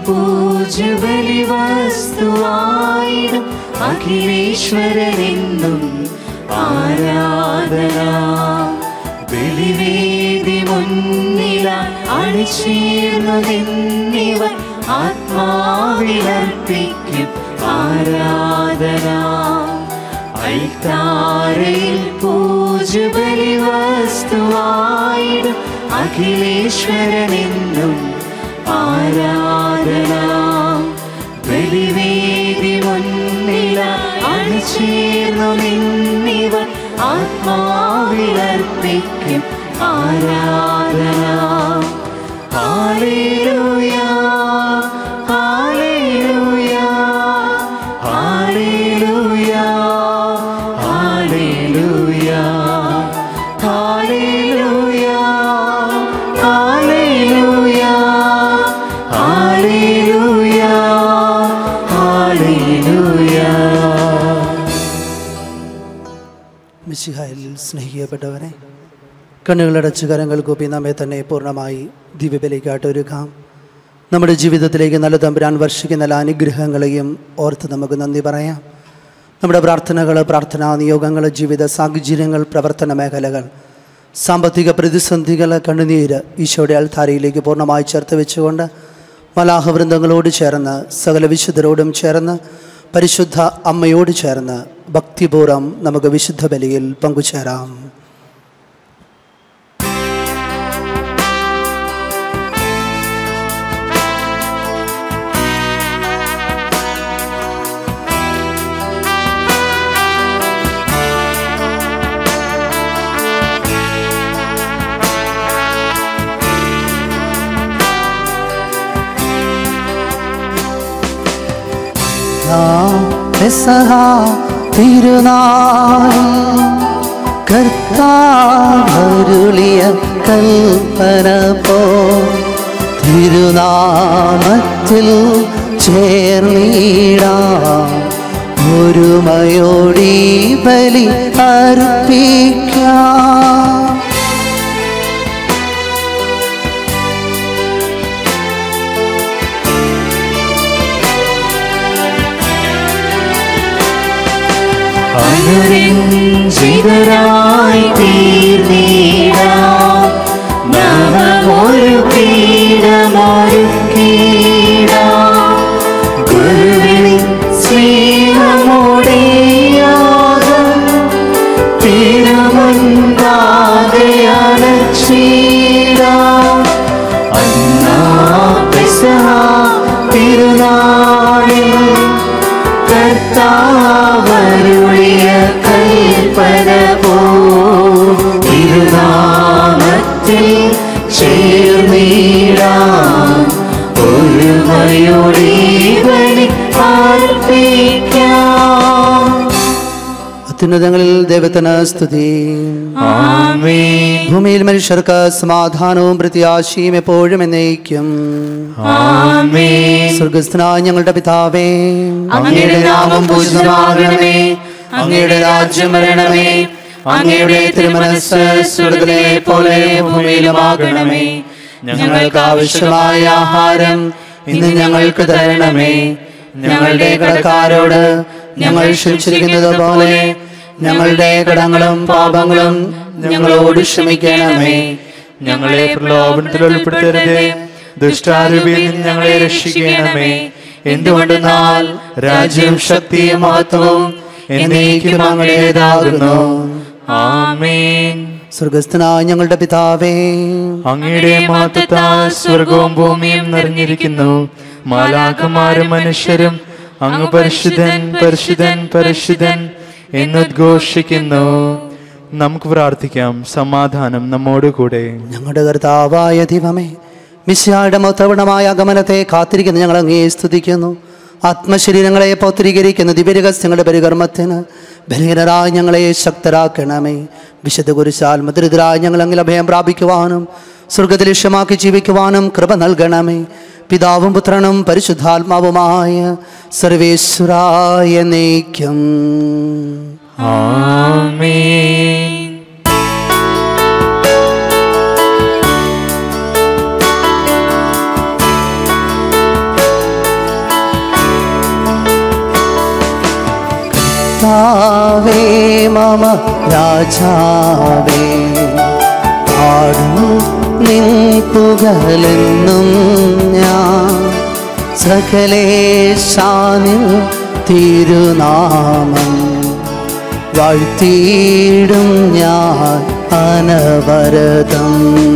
പൂജബലി വസ്തുവായിടും അഖിലേശ്വരനെന്നും ആരാധന ബലിവേദി മുന്നിലായി അണിചേർന്നു നിന്നിവർ ആത്മാവിലർപ്പിക്കും ആരാധന അൽത്താരയിൽ പൂജബലി വസ്തുവായിടും അഖിലേശ്വരനെന്നും ആരാധന ബലിവേദി മുന്നില അണിചേർന്നു നിന്നിവർ ആത്മാവിലർപ്പിക്കും ആരാധന ഹാലേലൂയ ഹാലേലൂയ ഹാലേലൂയ ഹാലേലൂയ ഹാലേലൂയ ഹാലേലൂയ ഹാലേലൂയ ഹാലേലൂയ മിശിഹായിൽ സ്നേഹിക്കപ്പെട്ടവരെ കണ്ണുകളടച്ച് കരങ്ങൾ കൂപ്പി നമ്മെ തന്നെ പൂർണ്ണമായി ദിവ്യബലിക്കായിട്ട് ഒരുക്കാം നമ്മുടെ ജീവിതത്തിലേക്ക് നല്ല തമ്പുരാൻ വർഷിക്കുന്ന എല്ലാ അനുഗ്രഹങ്ങളെയും ഓർത്ത് നമുക്ക് നന്ദി പറയാം നമ്മുടെ പ്രാർത്ഥനകൾ പ്രാർത്ഥനാ നിയോഗങ്ങൾ ജീവിത സാഹചര്യങ്ങൾ പ്രവർത്തന മേഖലകൾ സാമ്പത്തിക പ്രതിസന്ധികൾ കണ്ണുനീര് ഈശോയുടെ അൽത്താരയിലേക്ക് പൂർണ്ണമായി ചേർത്ത് വെച്ചുകൊണ്ട് മലാഹവൃന്ദങ്ങളോട് ചേർന്ന് സകല വിശുദ്ധരോടും ചേർന്ന് പരിശുദ്ധ അമ്മയോട് ചേർന്ന് ഭക്തിപൂർവ്വം നമുക്ക് വിശുദ്ധ ബലിയിൽ പങ്കുചേരാം പെസഹ തിരുനാൾ കർത്താവരുളിയ കൽപ്പന പോ തിരുനാമത്തിൽ ചേർന്നിടാം ഒരുമയോടി ബലി അർപ്പിക്കാം അനുരഞ്ജിതരായി തീർന്നീടാം നവമൊരു പീഠമൊരു കീടാം ഗുരുവിളി സ്നേഹമോടെയാകും തിരുമുൻപാകെ അലച്ചീടാം അന്നാ പെസഹ തിരുനാളിൽ കർത്താവരുളിയ കൽപ്പന പോ തിരുനാമത്തിൽ ചേർന്നിടാം ഒരുമയോടെ ബലി അർപ്പിക്കാം അത്യുന്നതങ്ങളിൽ ദൈവത്തിന് സ്തുതി ആമേൻ ഭൂമിയിൽ മനുഷ്യർക്ക് സമാധാനവും പ്രത്യാശയും എപ്പോഴും എന്നേക്കും ആമേൻ സ്വർഗസ്ഥനായ ഞങ്ങളുടെ പിതാവേ അങ്ങയുടെ നാമം പൂജിതമാകണമേ അങ്ങയുടെ രാജ്യം വരണമേ അങ്ങയുടെ തിരുമനസ് സ്വർഗത്തിലെ പോലെ ഭൂമിയിലുമാകണമേ ഞങ്ങൾക്ക് ആവശ്യമായ ആഹാരം ഇന്ന് ഞങ്ങൾക്ക് തരണമേ ഞങ്ങളുടെ കടക്കാരോട് ഞങ്ങൾ ക്ഷമിച്ചിരിക്കുന്നത് പോലെ ഞങ്ങളുടെ കടങ്ങളും പാപങ്ങളും ഞങ്ങളോട് ക്ഷമിക്കണമേ ഞങ്ങളെ പ്രലോഭനത്തിൽ ഉൾപ്പെടുത്തരുതേ ദുഷ്ടാരൂപിയിൽ നിന്ന് ഞങ്ങളെ രക്ഷിക്കണമേ എന്തുകൊണ്ടെന്നാൽ രാജ്യം ശക്തിയും മഹത്വവും എന്നേക്കും അങ്ങടേതാകുന്നു ആമേൻ സ്വർഗസ്ഥനായ ഞങ്ങളുടെ പിതാവേ അങ്ങയുടെ മഹത്വത്താൽ സ്വർഗവും ഭൂമിയും നിറഞ്ഞിരിക്കുന്നു മാലാഖമാരും മനുഷ്യരും അങ്ങ് പരിശുദ്ധൻ പരിശുദ്ധൻ പരിശുദ്ധൻ എന്നുദ്ഘോഷിക്കുന്നു നമുക്ക് പ്രാർത്ഥിക്കാം സമാധാനം നമ്മോടുകൂടെ ഞങ്ങളുടെ കർത്താവായ ദൈവമേ മിശ്യായുടെ മൊത്തവണമായ agമനത്തെ കാത്തിരിക്കുന്ന ഞങ്ങൾ അങ്ങേ സ്തുതിക്കുന്നു ആത്മശരീരങ്ങളെ പൗത്രീകരിക്കുന്ന ദിവ്യരഹസ്യങ്ങളുടെ പരികർമ്മത്തിന് ബലഹീനരായ ഞങ്ങളെ ശക്തരാക്കണമേ വിശുദ്ധ കുരിശാൽ മുദ്രിതരായ ഞങ്ങൾ അങ്ങിൽ അഭയം പ്രാപിക്കുവാനും സ്വർഗത്തിൽ ലക്ഷ്യമാക്കി ജീവിക്കുവാനും കൃപ നൽകണമേ പിതാവും പുത്രനും പരിശുദ്ധാത്മാവുമായ സർവേശ്വരായ നയിക്കും ആമേൻ കർത്താവേ മമ രാജാവേ പാടും നിൻ പുകലെന്നും ഞാൻ സകലേശാനിൽ തിരുനാമം വാഴ്ത്തിയിടും ഞാൻ അനവരതം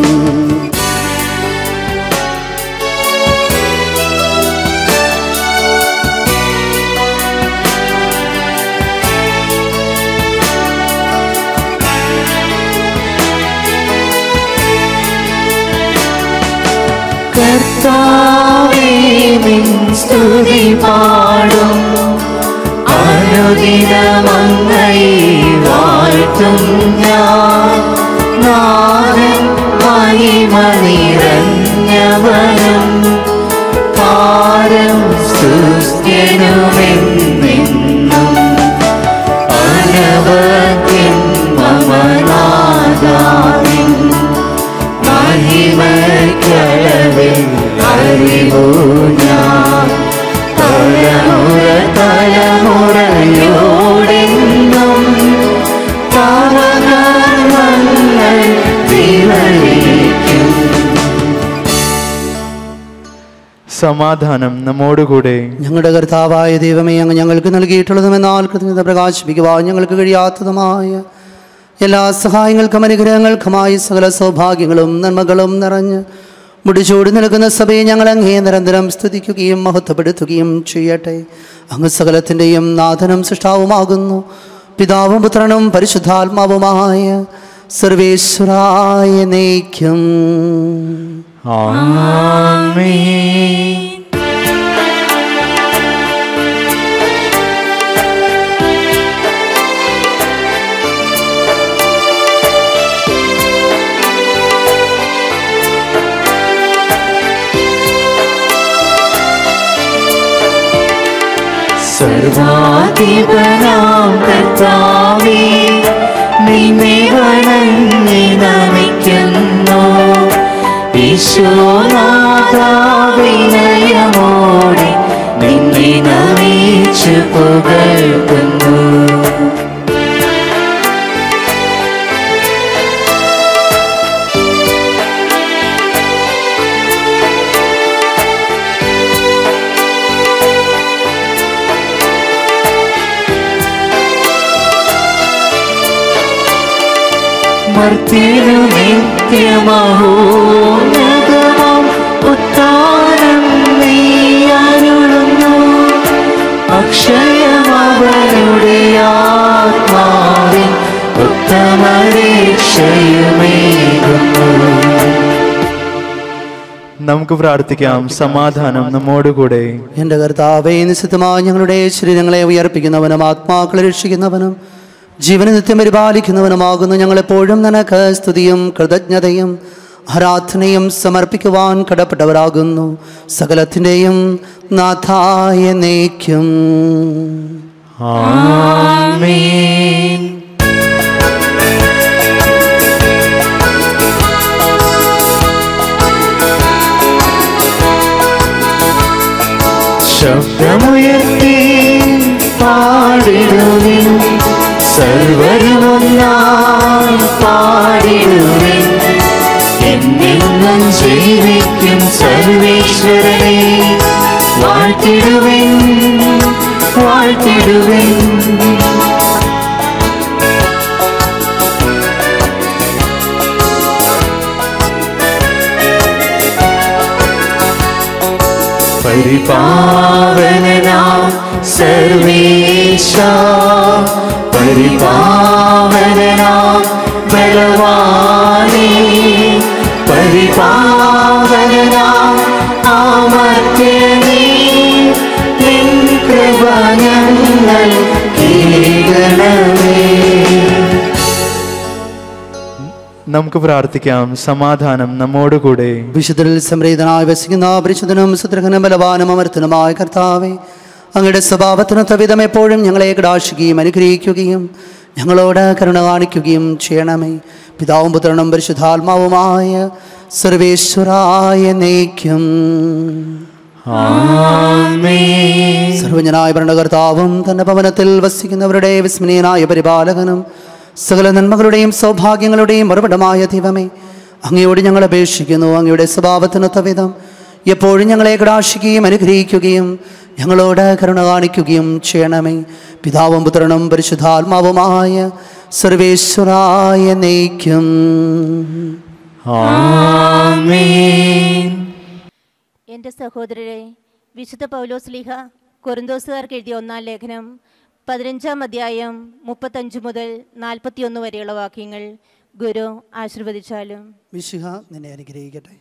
കർത്താവേ നിൻ സ്തുതി പാടും അനുദിനമങ്ങൈ വാഴ്ത്തും ഞാൻ നാഥൻ മഹിമ നിറഞ്ഞവനും പാരം സ്തുത്യനുമെന്നെന്നും അനവധ്യൻ മമനാദാനിൻ മഹിമക്കളവിൽ അറിവു ഞാൻ തലമുറ തലമുറയോടെന്നും പാവകർമ്മങ്ങൾ വിവരിക്കും സമാധാനം നമ്മോടുകൂടെ ഞങ്ങളുടെ കർത്താവായ ദൈവമേ അങ്ങ് ഞങ്ങൾക്ക് നൽകിയിട്ടുള്ളതുമെന്നാൽ കൃതജ്ഞത പ്രകാശിപ്പിക്കുവാൻ ഞങ്ങൾക്ക് കഴിയാത്തതുമായ എല്ലാ സഹായങ്ങൾക്കും അനുഗ്രഹങ്ങൾക്കുമായി സകല സൗഭാഗ്യങ്ങളും നന്മകളും നിറഞ്ഞ് മുടിച്ചൂടി നിൽക്കുന്ന സഭയെ ഞങ്ങൾ അങ്ങേ നിരന്തരം സ്തുതിക്കുകയും മഹത്വപ്പെടുത്തുകയും ചെയ്യട്ടെ അങ്ങ് സകലത്തിൻ്റെയും നാഥനും സൃഷ്ടാവുമാകുന്നു പിതാവും പുത്രനും പരിശുദ്ധാത്മാവുമായ സർവേശ്വരായ നയിക്കും ആമേൻ സർവാധിപനാം കർത്താവേ നിന്നെ വണങ്ങി നമിക്കുന്നു വിശ്വനാഥാവിനയമോടെ നിന്നെ നമിച്ചു പുകഴ്ത്തുന്നു മർത്തിനു നിത്യമഹോന്നതമാം ഉത്താനം നീ അരുളുന്നു അക്ഷയമവരുടെ ആത്മാവിൻ ഉത്തമരക്ഷയുമേകുന്നു നമുക്ക് പ്രാർത്ഥിക്കാം സമാധാനം നമ്മോടുകൂടെ എൻ്റെ കർത്താവേ നിശ്ചിതമായി ഞങ്ങളുടെ ശരീരങ്ങളെ ഉയർപ്പിക്കുന്നവനും ആത്മാക്കളെ രക്ഷിക്കുന്നവനും ജീവനെ നിത്യം പരിപാലിക്കുന്നവനുമാകുന്നു ഞങ്ങളെപ്പോഴും നിനക്ക് സ്തുതിയും കൃതജ്ഞതയും ആരാധനയും സമർപ്പിക്കുവാൻ കടപ്പെട്ടവരാകുന്നു സകലത്തിൻ്റെയും നാഥായ നയിക്കും ആമേൻ ശബ്ദമുയർത്തി പാടിടുവിൻ സർവരുമൊന്നായി പാടിടുവിൻ എന്നെന്നും ജീവിക്കും സർവേശ്വരനെ വാഴ്ത്തിടുവിൻ വാഴ്ത്തിടുവിൻ പരിപാവനാം സർവേശ പരിപാവനാം ബലവാനേ പരിപാവനാം ആമർത്യനേ നിൻ കൃപ ഞങ്ങൾ കീഴണമേ നമുക്ക് പ്രാർത്ഥിക്കാം സമാധാനം നമ്മോടുകൂടെ വിശുദ്ധരിൽ സംപ്രീതനായി വസിക്കുന്ന പരിശുദ്ധനും സുദ്രഹനും ബലവാനും അമർത്തനുമായ കർത്താവെ അങ്ങയുടെ സ്വഭാവത്തിനൊത്ത വിധം എപ്പോഴും ഞങ്ങളെ കടാശിക്കുകയും അനുഗ്രഹിക്കുകയും ഞങ്ങളോട് കരുണ കാണിക്കുകയും ചെയ്യണമേ പിതാവും പുത്രനും പരിശുദ്ധാത്മാവുമായ സർവേശ്വരായ നയിക്കും ആമേൻ സർവജ്ഞനായ ഭരണകർത്താവും തന്റെ ഭവനത്തിൽ വസിക്കുന്നവരുടെ വിസ്മനീയനായ പരിപാലകനും സകല നന്മകളുടെയും സൗഭാഗ്യങ്ങളുടെയും മറുപടമായ ദൈവമേ അങ്ങയോട് ഞങ്ങൾ അപേക്ഷിക്കുന്നു അങ്ങയുടെ സ്വഭാവത്തിനൊത്ത വിധം എപ്പോഴും ഞങ്ങളെ കടാക്ഷിക്കുകയും അനുഗ്രഹിക്കുകയും ഞങ്ങളോട് കരുണ കാണിക്കുകയും ചെയ്യണമേ പിതാവും പുത്രനും പരിശുദ്ധാത്മാവുമായ സർവേശ്വരായ നയിക്കും ആമേൻ എൻ്റെ സഹോദരരെ വിശുദ്ധ പൗലോസ് ലീഹ കൊറിന്തോസുകാർക്ക് എഴുതിയ ഒന്നാം ലേഖനം പതിനഞ്ചാം അധ്യായം മുപ്പത്തഞ്ച് മുതൽ നാൽപ്പത്തിയൊന്ന് വരെയുള്ള വാക്യങ്ങൾ ഗുരു ആശീർവദിച്ചാലും വിശുഹ നിന്നെ അനുഗ്രഹിക്കട്ടെ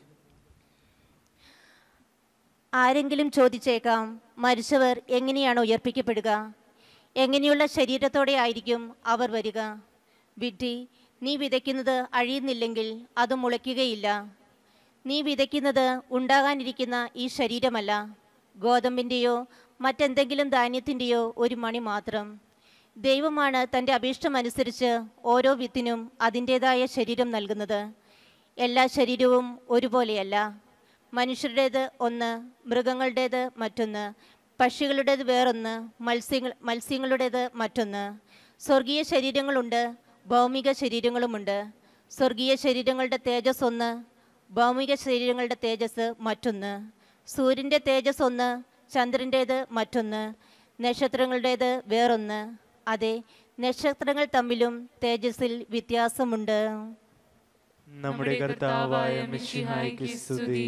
ആരെങ്കിലും ചോദിച്ചേക്കാം മരിച്ചവർ എങ്ങനെയാണ് ഉയർപ്പിക്കപ്പെടുക എങ്ങനെയുള്ള ശരീരത്തോടെ ആയിരിക്കും അവർ വരിക വിഡ്ഢി നീ വിതയ്ക്കുന്നത് അഴിയുന്നില്ലെങ്കിൽ അത് മുളയ്ക്കുകയില്ല നീ വിതയ്ക്കുന്നത് ഉണ്ടാകാനിരിക്കുന്ന ഈ ശരീരമല്ല ഗോതമ്പിൻ്റെയോ മറ്റെന്തെങ്കിലും ധാന്യത്തിൻ്റെയോ ഒരു മണി മാത്രം ദൈവമാണ് തൻ്റെ അഭീഷ്ടമനുസരിച്ച് ഓരോ വിത്തിനും അതിൻ്റേതായ ശരീരം നൽകുന്നത് എല്ലാ ശരീരവും ഒരുപോലെയല്ല മനുഷ്യരുടേത് ഒന്ന് മൃഗങ്ങളുടേത് മറ്റൊന്ന് പക്ഷികളുടേത് വേറൊന്ന് മത്സ്യങ്ങൾ മത്സ്യങ്ങളുടേത് മറ്റൊന്ന് സ്വർഗീയ ശരീരങ്ങളുണ്ട് ഭൗമിക ശരീരങ്ങളുമുണ്ട് സ്വർഗീയ ശരീരങ്ങളുടെ തേജസ് ഒന്ന് ഭൗമിക ശരീരങ്ങളുടെ തേജസ് മറ്റൊന്ന് സൂര്യൻ്റെ തേജസ് ഒന്ന് ചന്ദ്രൻ്റേത് മറ്റൊന്ന് നക്ഷത്രങ്ങളുടേത് വേറൊന്ന് അതെ നക്ഷത്രങ്ങൾ തമ്മിലും തേജസ്സിൽ വ്യത്യാസമുണ്ട് നമ്മുടെ കർത്താവായ മിശിഹായ്ക്ക് സ്തുതി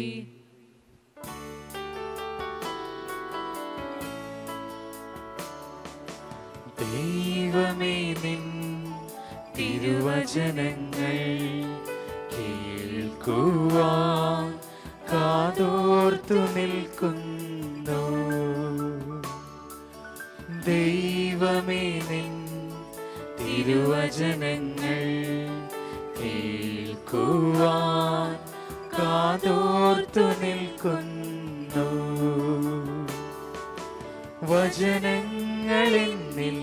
ദൈവമേ നിൻ തിരുവചനങ്ങൾ കേൾക്കുവാൻ കാതോർത്തു നിൽക്കുന്നു ദൈവമേ നിൻ തിരുവചനങ്ങൾ കേൾക്കുവാൻ കാതോർത്തു നിൽക്കുന്നു വചനങ്ങളെന്നിൽ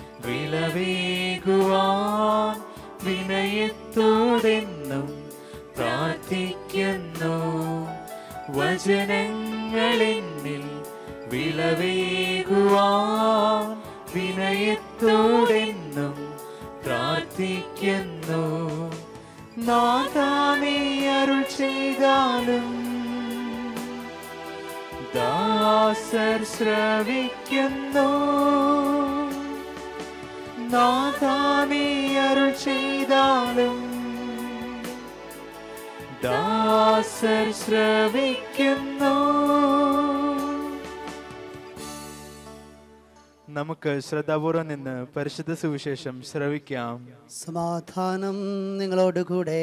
വിളവേകുവാൻ വിനയത്തോടെന്നും പ്രാർത്ഥിക്കുന്നു വചനങ്ങളെന്നിൽ വിളവേകുവാൻ വിനയത്തോടെന്നും പ്രാർത്ഥിക്കുന്നു നാദാനേ അരുൾ ചെയ്താലും ദാസർ ശ്രവിക്കുന്നു നാദാനേ അരുൾ ചെയ്താലും ദാസർ ശ്രവിക്കുന്നു നമുക്ക് ശ്രദ്ധാപൂർവം നിന്ന് പരിശുദ്ധ സുവിശേഷം ശ്രവിക്കാം സമാധാനം നിങ്ങളോട് കൂടെ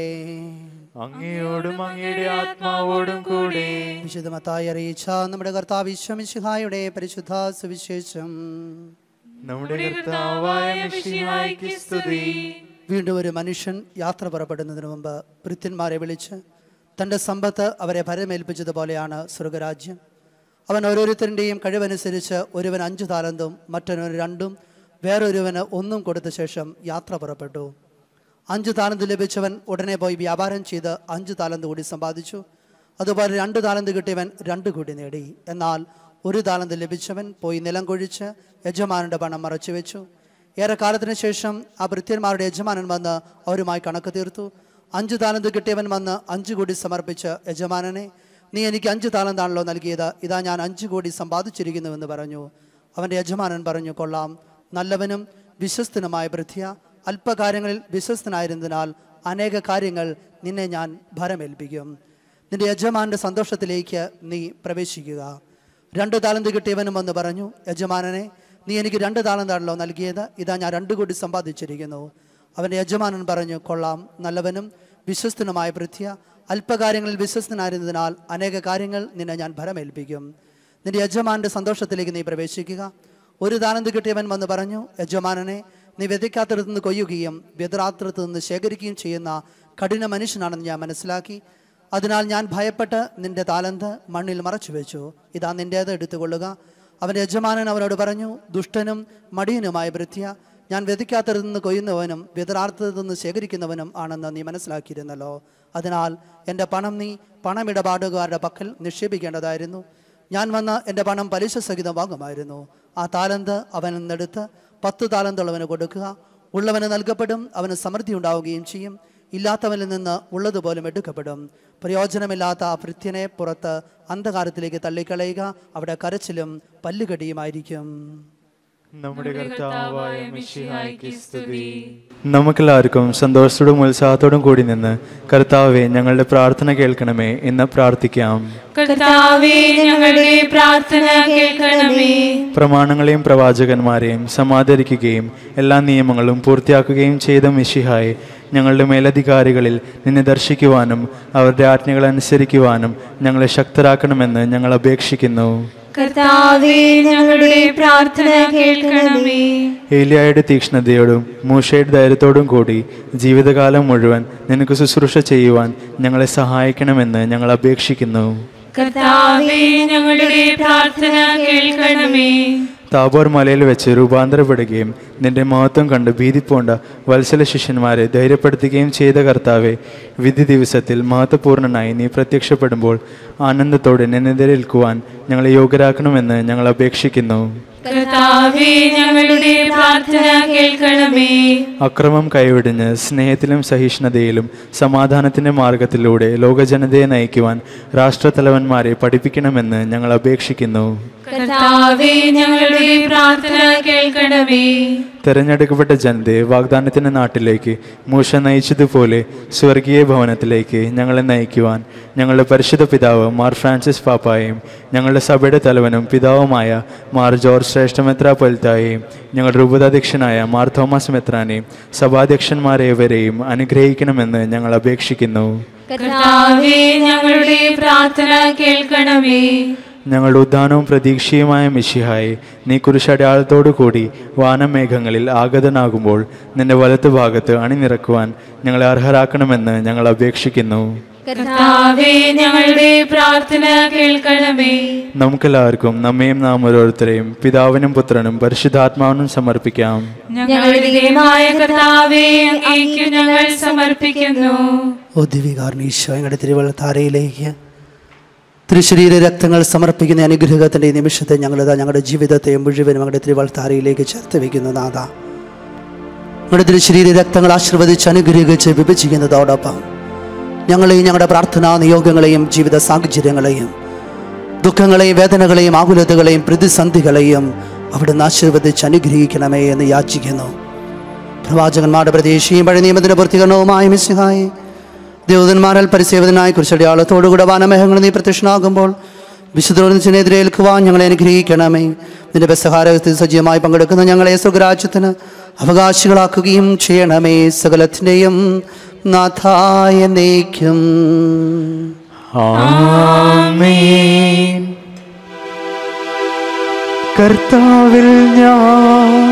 അങ്ങയോടും അങ്ങയുടെ ആത്മാവോടും കൂടെ വിശുദ്ധമത്തായി അറിയിച്ച നമ്മുടെ കർത്താവ് വിശ്വമിശിഹായുടെ പരിശുദ്ധ സുവിശേഷം നമ്മുടെ കർത്താവായ മിശിഹായ്ക്ക് സ്തുതി വീണ്ടും ഒരു മനുഷ്യൻ യാത്ര പുറപ്പെടുന്നതിന് മുമ്പ് ഭൃത്യന്മാരെ വിളിച്ച് തൻ്റെ സമ്പത്ത് അവരെ ഭരമേൽപ്പിച്ചതുപോലെയാണ് സ്വർഗരാജ്യം അവൻ ഓരോരുത്തരുടെയും കഴിവനുസരിച്ച് ഒരുവൻ അഞ്ച് താലന്തും മറ്റൊരുവൻ രണ്ടും വേറൊരുവന് ഒന്നും കൊടുത്ത ശേഷം യാത്ര പുറപ്പെട്ടു അഞ്ച് താലന്ത് ലഭിച്ചവൻ ഉടനെ പോയി വ്യാപാരം ചെയ്ത് അഞ്ച് താലന്ത് കൂടി സമ്പാദിച്ചു അതുപോലെ രണ്ട് താലന്ത് കിട്ടിയവൻ രണ്ട് കൂടി നേടി എന്നാൽ ഒരു താലന്ത് ലഭിച്ചവൻ പോയി നിലം കൊഴിച്ച് യജമാനന്റെ പണം മറച്ചു വെച്ചു ഏറെക്കാലത്തിന് ശേഷം ആ ഭൃത്യന്മാരുടെ യജമാനൻ വന്ന് അവരുമായി കണക്ക് തീർത്തു അഞ്ച് താലന്ത് കിട്ടിയവൻ വന്ന് അഞ്ച് കോടി സമർപ്പിച്ച് യജമാനനെ നീ എനിക്ക് അഞ്ച് താലന്താണല്ലോ നൽകിയത് ഇതാ ഞാൻ അഞ്ച് കോടി സമ്പാദിച്ചിരിക്കുന്നുവെന്ന് പറഞ്ഞു അവൻ്റെ യജമാനൻ പറഞ്ഞു കൊള്ളാം നല്ലവനും വിശ്വസ്തനുമായ ഭൃത്യ അല്പകാര്യങ്ങളിൽ വിശ്വസ്തനായിരുന്നതിനാൽ അനേക കാര്യങ്ങൾ നിന്നെ ഞാൻ ഭരമേൽപ്പിക്കും നിന്റെ യജമാന്റെ സന്തോഷത്തിലേക്ക് നീ പ്രവേശിക്കുക രണ്ട് താലന്ത് കിട്ടിയവനും വന്ന് പറഞ്ഞു യജമാനനെ നീ എനിക്ക് രണ്ട് താലന്താണല്ലോ നൽകിയത് ഇതാ ഞാൻ രണ്ട് കോടി സമ്പാദിച്ചിരിക്കുന്നു അവൻ്റെ യജമാനൻ പറഞ്ഞു കൊള്ളാം നല്ലവനും വിശ്വസ്തനുമായ ഭൃത്യ അല്പകാര്യങ്ങളിൽ വിശ്വസ്തനായിരുന്നതിനാൽ അനേക കാര്യങ്ങൾ നിന്നെ ഞാൻ ഭരമേൽപ്പിക്കും നിന്റെ യജമാന്റെ സന്തോഷത്തിലേക്ക് നീ പ്രവേശിക്കുക ഒരു താലന്ത് കിട്ടിയവൻ വന്ന് പറഞ്ഞു യജമാനനെ നീ വ്യതിക്കാത്തിടത്തു നിന്ന് കൊയ്യുകയും വ്യതരാത്രത്തു നിന്ന് ശേഖരിക്കുകയും ചെയ്യുന്ന കഠിന മനുഷ്യനാണെന്ന് ഞാൻ മനസ്സിലാക്കി അതിനാൽ ഞാൻ ഭയപ്പെട്ട് നിന്റെ താലന്ത് മണ്ണിൽ മറച്ചു വെച്ചു ഇതാ നിന്റേത് എടുത്തുകൊള്ളുക അവൻ്റെ യജമാനൻ അവനോട് പറഞ്ഞു ദുഷ്ടനും മടിയനുമായ ഭൃത്യ ഞാൻ വ്യതിക്കാത്തതിൽ നിന്ന് കൊയ്യുന്നവനും വ്യതരാർത്ഥത്തിൽ നിന്ന് ശേഖരിക്കുന്നവനും ആണെന്ന് നീ മനസ്സിലാക്കിയിരുന്നല്ലോ അതിനാൽ എൻ്റെ പണം നീ പണമിടപാടുകാരുടെ പക്കൽ നിക്ഷേപിക്കേണ്ടതായിരുന്നു ഞാൻ വന്ന് എൻ്റെ പണം പലിശ സഹിതം വാങ്ങുമായിരുന്നു ആ താലന്ത് അവൻ നിന്നെടുത്ത് പത്ത് താലന്തുള്ളവന് കൊടുക്കുക ഉള്ളവന് നൽകപ്പെടും അവന് സമൃദ്ധി ഉണ്ടാവുകയും ചെയ്യും ഇല്ലാത്തവനിൽ നിന്ന് ഉള്ളതുപോലും എടുക്കപ്പെടും പ്രയോജനമില്ലാത്ത ആ ഭൃത്യനെ പുറത്ത് അന്ധകാരത്തിലേക്ക് തള്ളിക്കളയുക അവിടെ കരച്ചിലും പല്ലുകടിയുമായിരിക്കും നമ്മുടെ കർത്താവായ മിശിഹായ്ക്ക് സ്തുതി നമുക്കെല്ലാവർക്കും സന്തോഷത്തോടും ഉത്സാഹത്തോടും കൂടി നിന്ന് കർത്താവെ ഞങ്ങളുടെ പ്രാർത്ഥന കേൾക്കണമേ എന്ന് പ്രാർത്ഥിക്കാം കർത്താവേ ഞങ്ങളുടെ പ്രാർത്ഥന കേൾക്കണമേ പ്രമാണങ്ങളെയും പ്രവാചകന്മാരെയും സമാദരിക്കുകയും എല്ലാ നിയമങ്ങളും പൂർത്തിയാക്കുകയും ചെയ്ത മിശിഹായെ ഞങ്ങളുടെ മേലധികാരികളിൽ നിന്നെ ദർശിക്കുവാനും അവരുടെ ആജ്ഞകൾ അനുസരിക്കുവാനും ഞങ്ങളെ ശക്തരാക്കണമെന്ന് ഞങ്ങൾ അപേക്ഷിക്കുന്നു കർത്താവേ ഞങ്ങളുടെ പ്രാർത്ഥന കേൾക്കണമേ ഏലിയായുടെ തീക്ഷ്ണതയോടും മൂഷയുടെ ധൈര്യത്തോടും കൂടി ജീവിതകാലം മുഴുവൻ നിനക്ക് ശുശ്രൂഷ ചെയ്യുവാൻ ഞങ്ങളെ സഹായിക്കണമെന്ന് ഞങ്ങൾ അപേക്ഷിക്കുന്നു കർത്താവേ ഞങ്ങളുടെ പ്രാർത്ഥന കേൾക്കണമേ താബോർ മലയിൽ വെച്ച് രൂപാന്തരപ്പെടുകയും നിന്റെ മഹത്വം കണ്ട് ഭീതിപ്പോണ്ട വത്സല ശിഷ്യന്മാരെ ധൈര്യപ്പെടുത്തുകയും ചെയ്ത കർത്താവെ വിധി ദിവസത്തിൽ മഹത്വപൂർണനായി നീ പ്രത്യക്ഷപ്പെടുമ്പോൾ ആനന്ദത്തോടെ നിന്നെതിരേൽക്കുവാൻ ഞങ്ങളെ യോഗ്യരാക്കണമെന്ന് ഞങ്ങൾ അപേക്ഷിക്കുന്നു കർത്താവേ ഞങ്ങളുടെ പ്രാർത്ഥന കേൾക്കണമേ അക്രമം കൈവിടിഞ്ഞ് സ്നേഹത്തിലും സഹിഷ്ണുതയിലും സമാധാനത്തിന്റെ മാർഗത്തിലൂടെ ലോകജനതയെ നയിക്കുവാൻ രാഷ്ട്രത്തലവന്മാരെ പഠിപ്പിക്കണമെന്ന് ഞങ്ങൾ അപേക്ഷിക്കുന്നു കർത്താവേ ഞങ്ങളുടെ പ്രാർത്ഥന കേൾക്കണമേ തെരഞ്ഞെടുക്കപ്പെട്ട ജനതയെ വാഗ്ദാനത്തിന്റെ നാട്ടിലേക്ക് മൂഷ നയിച്ചതുപോലെ സ്വർഗീയ ഭവനത്തിലേക്ക് ഞങ്ങളെ നയിക്കുവാൻ ഞങ്ങളുടെ പരിശുദ്ധ പിതാവ് മാർ ഫ്രാൻസിസ് പാപ്പായെയും ഞങ്ങളുടെ സഭയുടെ തലവനും പിതാവുമായ മാർ ജോർജ് ശ്രേഷ്ഠ മെത്രാപ്പൊലിത്തായെയും ഞങ്ങളുടെ രൂപതാധ്യക്ഷനായ മാർ തോമസ് മെത്രാനെയും സഭാധ്യക്ഷന്മാരെവരെയും അനുഗ്രഹിക്കണമെന്ന് ഞങ്ങൾ അപേക്ഷിക്കുന്നു കർത്താവേ ഞങ്ങളുടെ പ്രാർത്ഥന കേൾക്കണമേ ഞങ്ങളുടെ ഉദ്ധാനവും പ്രതീക്ഷയുമായ മിശിഹായെ നീ കുരിശടയാളത്തോടു കൂടി വാനമേഘങ്ങളിൽ ആഗതനാകുമ്പോൾ നിന്റെ വലത്ത് ഭാഗത്ത് അണിനിരക്കുവാൻ ഞങ്ങളെ അർഹരാക്കണമെന്ന് ഞങ്ങൾ അപേക്ഷിക്കുന്നു കർത്താവേ ഞങ്ങളുടെ പ്രാർത്ഥന കേൾക്കണമേ നമുക്കെല്ലാവർക്കും നമ്മയും നാം ഓരോരുത്തരെയും പിതാവിനും പുത്രനും പരിശുദ്ധാത്മാവിനും സമർപ്പിക്കാം ഞങ്ങളുടെ ദൈവമായ കർത്താവേ അങ്ങേക്കു ഞങ്ങൾ സമർപ്പിക്കുന്നു ഓ ദിവികാരൻ ഈശോ ഞങ്ങളുടെ തിരുവള്ളത്താരയിലേക്ക് തിരുശരീര രക്തങ്ങൾ സമർപ്പിക്കുന്ന അനുഗ്രഹത്തിൻ്റെ ഈ നിമിഷത്തെ ഞങ്ങളിതാ ഞങ്ങളുടെ ജീവിതത്തെ മുഴുവനും ഞങ്ങളുടെ തിരുവൾത്താരയിലേക്ക് ചേർത്ത് വയ്ക്കുന്നു നാഥ ഞങ്ങളുടെ തിരുശരീര രക്തങ്ങൾ ആശീർവദിച്ച് അനുഗ്രഹിച്ച് വിഭജിക്കുന്നതോടൊപ്പം ഞങ്ങളെയും ഞങ്ങളുടെ പ്രാർത്ഥനാ നിയോഗങ്ങളെയും ജീവിത സാഹചര്യങ്ങളെയും ദുഃഖങ്ങളെയും വേദനകളെയും ആകുലതകളെയും പ്രതിസന്ധികളെയും അവിടുന്ന് ആശീർവദിച്ച് അനുഗ്രഹിക്കണമേ എന്ന് യാചിക്കുന്നു പ്രവാചകന്മാരുടെ പ്രതീക്ഷയും പഴയ നിയമത്തിന്റെ പൂർത്തീകരണവുമായ മിസ്സിഹായി ദേവതന്മാരാൽ പരിസേവതനായ കുറിച്ചടിയാളത്തോടുകൂടെ വാനമേഹങ്ങൾ നീ പ്രത്യക്ഷനാകുമ്പോൾ വിശുദ്ധനെതിരെ ഏൽക്കുവാൻ ഞങ്ങളെ അനുഗ്രഹിക്കണമേ നിന്റെ ബസഹാരത്തിൽ സജീവമായി പങ്കെടുക്കുന്ന ഞങ്ങളെ സ്വരാജ്യത്തിന് അവകാശികളാക്കുകയും ചെയ്യണമേ സകലത്തിൻ്റെയും നാഥായ നയിക്കും ആമേൻ കർത്താവിൽ ഞാൻ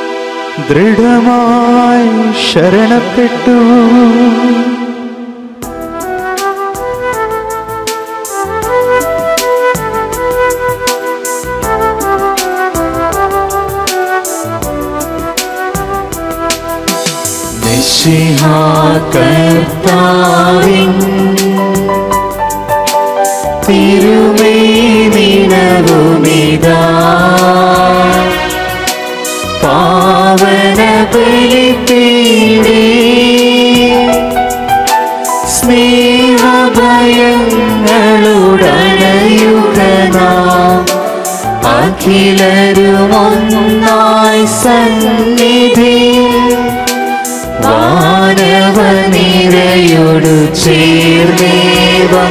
ദൃഢമായി ശരണപ്പെട്ടു നിശിഹാ കർത്താവിൻ തിരുമേനിനവുമിതാ പാവന ബലിപീഠേ സ്നേഹഭയങ്ങളുടനയുഗനാം അഖിലരുമൊന്നായി സന്നിധി വാനവനിരയോടു ചേർന്നേവം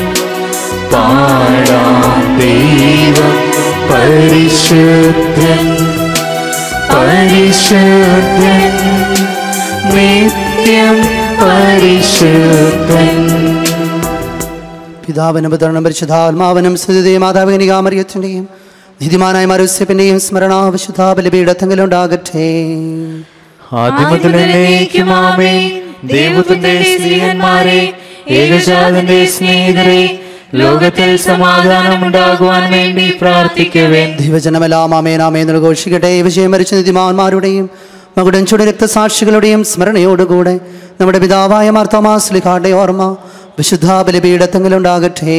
പാടാം ദൈവം പരിശുദ്ധൻ പരിശുദ്ധൻ നിത്യം പരിശുദ്ധൻ പിതാവിനും പുത്രനും പരിശുദ്ധാത്മാവനും സ്ഥിതി മാതാവിനികാമറിയത്തിൻ്റെയും നീതിമാനായ മരുസ്യപ്പിൻ്റെയും സ്മരണ വിശുദ്ധ ബലിപീഠത്തെങ്കിലുണ്ടാകട്ടെ ആദ്യമത്തിലേക്കുമാമേ ദൈവത്തിന്റെ സ്നേഹന്മാരെ ഏകജാതന്റെ സ്നേഹിതരെ ലോകത്തിൽ സമാധാനം ഉണ്ടാകുവാൻ വേണ്ടി പ്രാർത്ഥിക്കുവേൻ ദൈവജനമെല്ലാം ആമേനാമേ നിർഘോഷിക്കട്ടെ വിജയം മരിച്ച നീതിമാന്മാരുടെയും മകുടൻ ചുട രക്തസാക്ഷികളുടെയും സ്മരണയോടുകൂടെ നമ്മുടെ പിതാവായ മാർത്തോമാസ്ലിഖാന്റെ ഓർമ്മ വിശുദ്ധ ബലിപീഠത്തെങ്കിലുണ്ടാകട്ടെ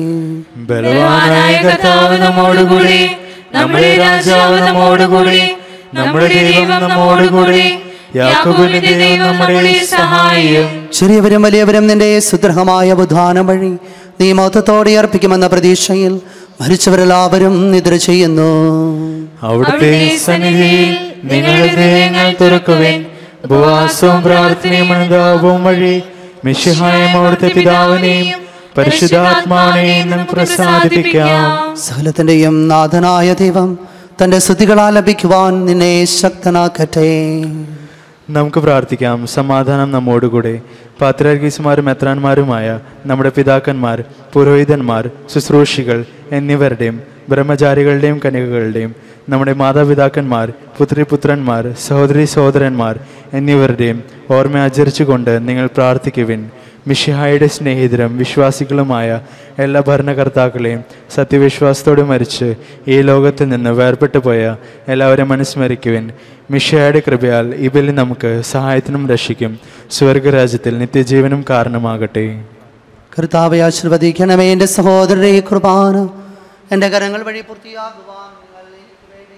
ബലവാനായ കർത്താവ് നമ്മോടുകൂടി നമ്മുടെ രാജാവ് നമ്മോടുകൂടി നമ്മുടെ ദൈവം നമ്മോടുകൂടി യാക്കോബിന്റെ ദൈവം നമ്മുടെ സഹായം ചെറിയവരും വലിയവരും നിന്റെ സുദൃഢമായ ഉദ്ധാനം വഴി നീ മൗത്തത്തോടെ അർപ്പിക്കുമെന്ന പ്രതീക്ഷയിൽ മരിച്ചവരെല്ലാവരും നിദ്ര ചെയ്യുന്നു അവിടുത്തെ സന്നിധിയിൽ നിങ്ങളുടെ ഹൃദയങ്ങൾ തുറക്കുവിൻ ഉപവാസവും പ്രാർത്ഥനയും അനുതാപവും വഴി മിശിഹായും അവിടുത്തെ പിതാവിനെയും പരിശുദ്ധാത്മാവിനെയും നമുക്ക് പ്രസാദിപ്പിക്കാം സകലത്തിന്റെയും നാഥനായ ദൈവം തന്റെ സ്തുതികളാൽ ലഭിക്കുവാൻ നിന്നെ ശക്തനാക്കട്ടെ നമുക്ക് പ്രാർത്ഥിക്കാം സമാധാനം നമ്മോടുകൂടെ പാത്രാർഗീസുമാരും മെത്രാന്മാരുമായ നമ്മുടെ പിതാക്കന്മാർ പുരോഹിതന്മാർ ശുശ്രൂഷികൾ എന്നിവരുടെയും ബ്രഹ്മചാരികളുടെയും കന്യകകളുടെയും നമ്മുടെ മാതാപിതാക്കന്മാർ പുത്രിപുത്രന്മാർ സഹോദരി സഹോദരന്മാർ എന്നിവരുടെയും ഓർമ്മ ആചരിച്ചുകൊണ്ട് നിങ്ങൾ പ്രാർത്ഥിക്കുവിൻ മിഷിഹായുടെ സ്നേഹിതരും വിശ്വാസികളുമായ എല്ലാ ഭരണകർത്താക്കളെയും സത്യവിശ്വാസത്തോടെ മരിച്ച് ഈ ലോകത്തിൽ നിന്ന് വേർപെട്ടു പോയ എല്ലാവരെയും അനുസ്മരിക്കുവിൻ മിഷിഹായുടെ കൃപയാൽ ഈ ബലി നമുക്ക് സഹായത്തിനും രക്ഷിക്കും സ്വർഗരാജ്യത്തിൽ നിത്യജീവനും കാരണമാകട്ടെ കർത്താവെ ആശീർവദിക്കണമേ എൻ്റെ സഹോദരരെ ഈ കുർബാന എൻ്റെ കരങ്ങൾ വഴി പൂർത്തിയാകുവാൻ നിങ്ങൾ എനിക്ക് വേണ്ടി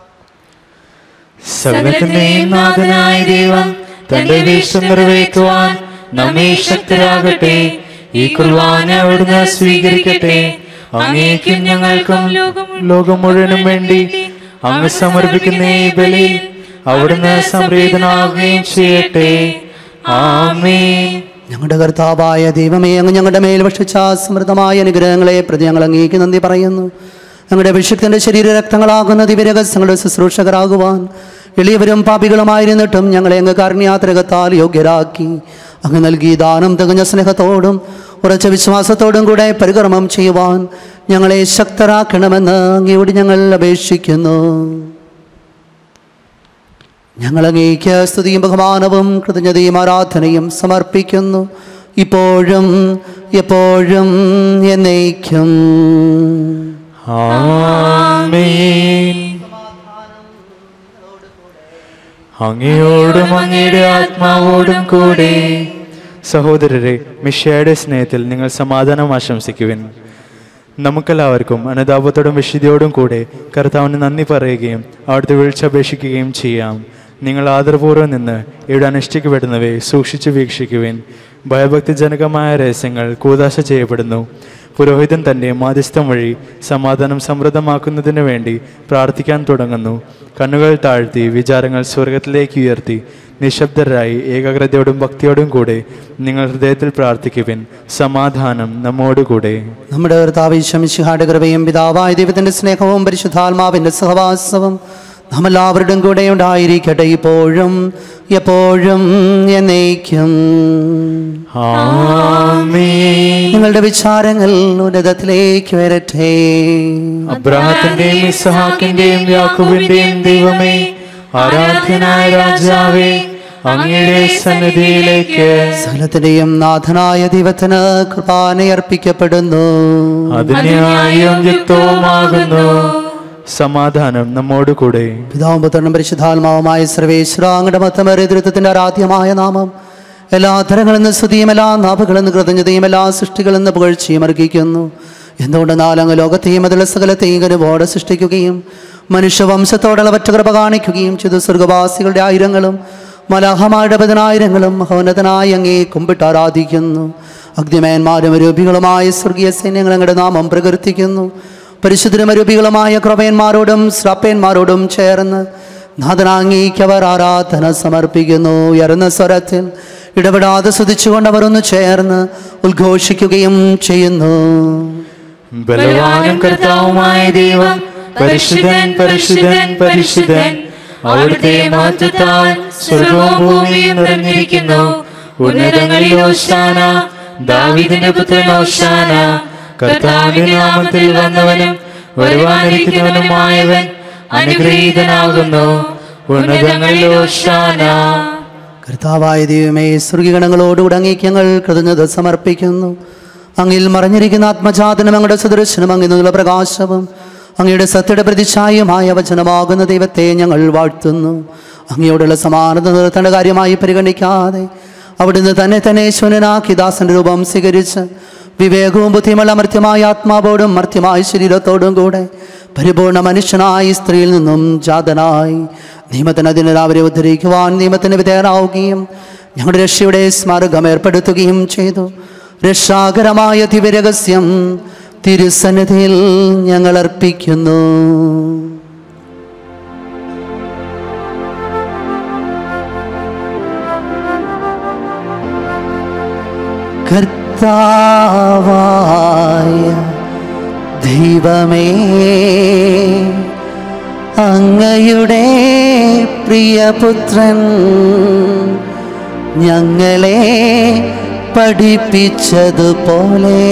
സകലത്തിന്റെയും നാഥനായ ദൈവം തന്റെ വീഴ്ച നിറവേറ്റുവാൻ നമ്മെ ശക്തരാകട്ടെ ഈ കുർബാന അവിടുന്ന് സ്വീകരിക്കട്ടെ അങ്ങേക്കും ഞങ്ങൾക്കും ലോകം മുഴുവനും വേണ്ടി അങ്ങ് സമർപ്പിക്കുന്ന ഈ ബലിയിൽ അവിടുന്ന് സംപ്രീതനാകുകയും ചെയ്യട്ടെ ആമേൻ ഞങ്ങളുടെ കർത്താവായ ദൈവമേ അങ്ങ് ഞങ്ങളുടെ മേൽ ഭക്ഷിച്ച സമൃദ്ധമായ അനുഗ്രഹങ്ങളെ പ്രതി ഞങ്ങൾ അങ്ങേക്ക് നന്ദി പറയുന്നു ഞങ്ങളുടെ അഭിഷിക്തന്റെ ശരീര രക്തങ്ങളാകുന്ന ദിവ്യരഹസ്യങ്ങളുടെ ശുശ്രൂഷകരാകുവാൻ എളിയവരും പാപികളുമായിരുന്നിട്ടും ഞങ്ങളെ അങ്ങ് കാരുണ്യാത്രകത്താൽ യോഗ്യരാക്കി അങ്ങ് നൽകി ദാനം തികഞ്ഞ സ്നേഹത്തോടും ഉറച്ച വിശ്വാസത്തോടും കൂടെ പരികർമ്മം ചെയ്യുവാൻ ഞങ്ങളെ ശക്തരാക്കണമെന്ന് അങ്ങയോട് ഞങ്ങൾ അപേക്ഷിക്കുന്നു ഞങ്ങൾ അങ്ങേക്ക് സ്തുതിയും ബഹുമാനവും കൃതജ്ഞതയും ആരാധനയും സമർപ്പിക്കുന്നു ഇപ്പോഴും എപ്പോഴും എന്നേക്കും ആമേൻ അങ്ങയോടും അങ്ങയുടെ ആത്മാവോടും കൂടെ സഹോദരരെ മിഷയുടെ സ്നേഹത്തിൽ നിങ്ങൾ സമാധാനം ആശംസിക്കുവിൻ നമുക്കെല്ലാവർക്കും അനുതാപത്തോടും വിശുദ്ധിയോടും കൂടെ കർത്താവിന് നന്ദി പറയുകയും അവിടുത്തെ വീഴ്ചപേക്ഷിക്കുകയും ചെയ്യാം നിങ്ങൾ ആദരപൂർവ്വം നിന്ന് ഇവിടെ അനുഷ്ഠിക്കപ്പെടുന്നവയെ സൂക്ഷിച്ചു വീക്ഷിക്കുവിൻ ഭയഭക്തിജനകമായ രഹസ്യങ്ങൾ കൂതാശ ചെയ്യപ്പെടുന്നു പുരോഹിതൻ തന്റെ മാധ്യസ്ഥം വഴി സമാധാനം സമൃദ്ധമാക്കുന്നതിന് വേണ്ടി പ്രാർത്ഥിക്കാൻ തുടങ്ങുന്നു കണ്ണുകൾ താഴ്ത്തി വിചാരങ്ങൾ സ്വർഗത്തിലേക്ക് ഉയർത്തി നിശബ്ദരായി ഏകാഗ്രതയോടും ഭക്തിയോടും കൂടെ നിങ്ങൾ ഹൃദയത്തിൽ പ്രാർത്ഥിക്കുവിൻ സമാധാനം നമ്മോടുകൂടെ നമ്മുടെ കർത്താവിശ്വമിശിഹാട് കൃപയും പിതാവായ ദൈവത്തിന്റെ സ്നേഹവും പരിശുദ്ധാത്മാവിന്റെ സഹവാസവും നമ്മെല്ലാവരുടെയും കൂടെ ഉണ്ടായിരിക്കട്ടെ ഇപ്പോഴും എപ്പോഴും എന്നേക്കും ആമേൻ നിങ്ങളുടെ വിചാരങ്ങൾ ഉന്നതത്തിലേക്ക് വരട്ടെ അബ്രാഹത്തിന്റെയും ഇസഹാക്കിന്റെയും യാക്കോബിന്റെയും ദൈവമേ ആരാധ്യനായ രാജാവേ അങ്ങയുടെ സന്നിധിയിലേക്ക് സകലത്തിന്റെയും നാഥനായ ദൈവത്തിന് കൃപാനയർപ്പിക്കപ്പെടുന്നു അതിന്യായും യുക്തവുമാകുന്നു സമാധാനം നമ്മോടുകൂടെ പിതാവും പുത്രനും പരിശുദ്ധാത്മാവുമായ സർവേശ്വരാങ്ങളുടെ മത്തമേറിയതൃത്വത്തിന്റെ ആരാധ്യമായ നാമം എല്ലാ തരങ്ങളിൽ നിന്ന് സ്തുതിയും എല്ലാ നാഭകളിൽ നിന്ന് കൃതജ്ഞതയും എല്ലാ സൃഷ്ടികളിൽ നിന്ന് പുകഴ്ചയും അർഹിക്കുന്നു എന്തുകൊണ്ട് നാലങ്ങ് ലോകത്തെയും അതിലെ സകലത്തെയും കരുവോടെ സൃഷ്ടിക്കുകയും മനുഷ്യവംശത്തോടുള്ള കൃപ കാണിക്കുകയും ചെയ്തു സ്വർഗവാസികളുടെ ആയിരങ്ങളും മലാഹമാരുടെ പതിനായിരങ്ങളും മഹോന്നതനായി അങ്ങേ കുമ്പിട്ട് ആരാധിക്കുന്നു അഗ്നിമയന്മാരും രൂപികളുമായ സ്വർഗീയ സൈന്യങ്ങൾ അങ്ങയുടെ നാമം പ്രകീർത്തിക്കുന്നു പരിശുദ്ധരമരൂപികളുമായ ക്രവയന്മാരോടും ശ്രാപ്പയന്മാരോടും ചേർന്ന് നാഥനാംഗീക്കവർ ആരാധന സമർപ്പിക്കുന്നു ഉയർന്ന സ്വരത്തിൽ ഇടപെടാതെ സ്തുതിച്ചുകൊണ്ട് അവർ ഒന്ന് ചേർന്ന് ഉദ്ഘോഷിക്കുകയും ചെയ്യുന്നു ബലവാനും കർത്താവുമായ ദൈവം പരിശുദ്ധൻ പരിശുദ്ധൻ പരിശുദ്ധൻ അവിടുത്തെ മാറ്റത്താൽ സ്വർഗവും ഭൂമിയും നിറഞ്ഞിരിക്കുന്നു ഉന്നതങ്ങളിൽ ഓശാന ദാവീദിന്റെ പുത്രൻ ഓശാന കർത്താവിന്റെ നാമത്തിൽ വന്നവനും വരുവാനിരിക്കുന്നവനുമായവൻ അനുഗ്രഹീതനാകുന്നു ഉന്നതങ്ങളിൽ ഓശാന കർത്താവായ ദൈവമേ സ്വർഗീഗണങ്ങളോടുകൂടെ അങ്ങേക്ക് ഞങ്ങൾ കൃതജ്ഞത സമർപ്പിക്കുന്നു അങ്ങിൽ മറഞ്ഞിരിക്കുന്ന ആത്മജാതനും അങ്ങയുടെ സദൃശനും അങ്ങിൽ നിന്നുള്ള പ്രകാശവും അങ്ങയുടെ സത്യയുടെ പ്രതിച്ഛായമായ വചനമാകുന്ന ദൈവത്തെ ഞങ്ങൾ വാഴ്ത്തുന്നു അങ്ങയോടുള്ള സമാനത നിർത്തേണ്ട കാര്യമായി പരിഗണിക്കാതെ അവിടുന്ന് തന്നെ തന്നെ ശൂന്യനാക്കി ദാസന്റെ രൂപം സ്വീകരിച്ച് വിവേകവും ബുദ്ധിയുമുള്ള മർത്യമായ ആത്മാവോടും മർത്യമായ ശരീരത്തോടും കൂടെ പരിപൂർണ മനുഷ്യനായി സ്ത്രീയിൽ നിന്നും ജാതനായി നിയമത്തിന് അതിനെ അവരെ ഉദ്ധരിക്കുവാൻ നിയമത്തിന് വിധേയനാവുകയും ഞങ്ങളുടെ രക്ഷയുടെ സ്മാരകം ഏർപ്പെടുത്തുകയും ചെയ്തു രക്ഷാകരമായ ദിവ്യരഹസ്യം തിരുസന്നിധിയിൽ ഞങ്ങൾ അർപ്പിക്കുന്നു കർത്താവായ ദൈവമേ അങ്ങയുടെ പ്രിയപുത്രൻ ഞങ്ങളെ പഠിപ്പിച്ചതുപോലെ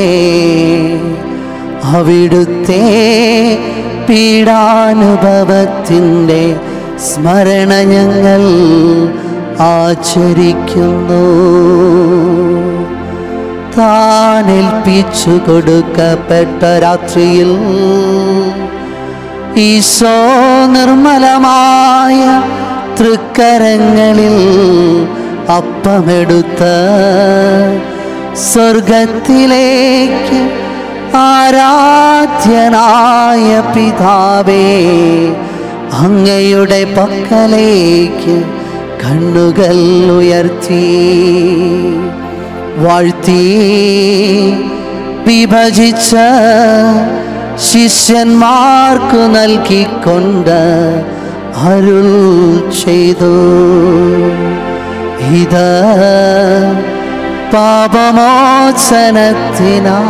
അവിടുത്തെ പീഡാനുഭവത്തിൻ്റെ സ്മരണ ഞങ്ങൾ ആചരിക്കുന്നു താനേൽപ്പിച്ചു കൊടുക്കപ്പെട്ട രാത്രിയിൽ ഈശോ നിർമ്മലമായ തൃക്കരങ്ങളിൽ അപ്പമെടുത്ത് സ്വർഗത്തിലേക്ക് ആരാധ്യനായ പിതാവേ അങ്ങയുടെ പക്കലേക്ക് കണ്ണുകൾ ഉയർത്തി വാഴ്ത്തി വിഭജിച്ച ശിഷ്യന്മാർക്കു നൽകിക്കൊണ്ട് അരുൾ ചെയ്തു ഇത് പാപമോചനത്തിനാ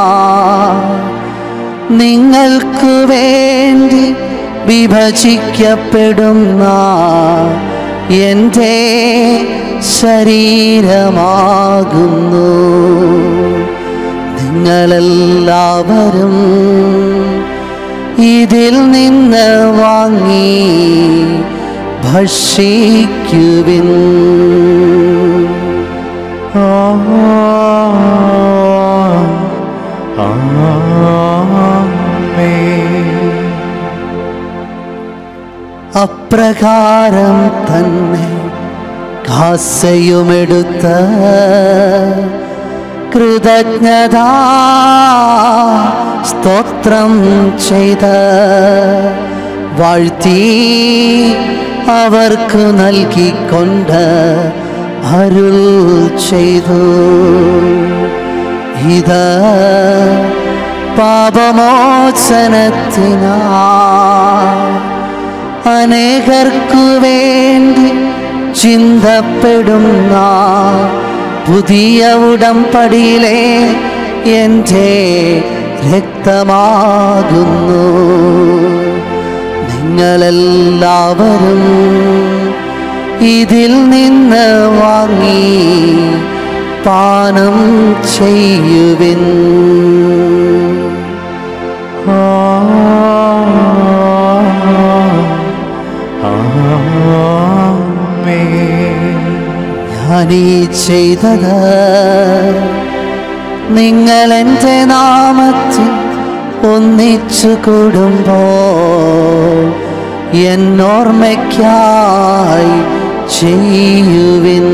നിങ്ങൾക്കു വേണ്ടി വിഭജിക്കപ്പെടുന്ന എൻ്റെ ശരീരമാകുന്നു നിങ്ങളെല്ലാവരും ഇതിൽ നിന്ന് വാങ്ങി ഭക്ഷിക്കുവിൻ അപ്രകാരം തന്നെ കാസയുമെടുത്ത് കൃതജ്ഞത സ്തോത്രം ചെയ്ത് വാഴ്ത്തി അവർക്ക് നൽകിക്കൊണ്ട് അരുൾ ചെയ്തു ഇത് പാപമോചനത്തിനാ അനേകർക്കു വേണ്ടി ചിന്തപ്പെടുന്ന പുതിയ ഉടമ്പടിയിലെ എൻ്റെ രക്തമാകുന്നു നിങ്ങളെല്ലാവരും ഇതിൽ നിന്ന് വാങ്ങി പാനം ചെയ്യുവിൻ ഞാനീ ചെയ്തത് നിങ്ങൾ എൻ്റെ നാമത്തിൽ ഒന്നിച്ചു കൂടുമ്പോ എന്നോർമ്മയ്ക്കായി ചെയ്യുവിൻ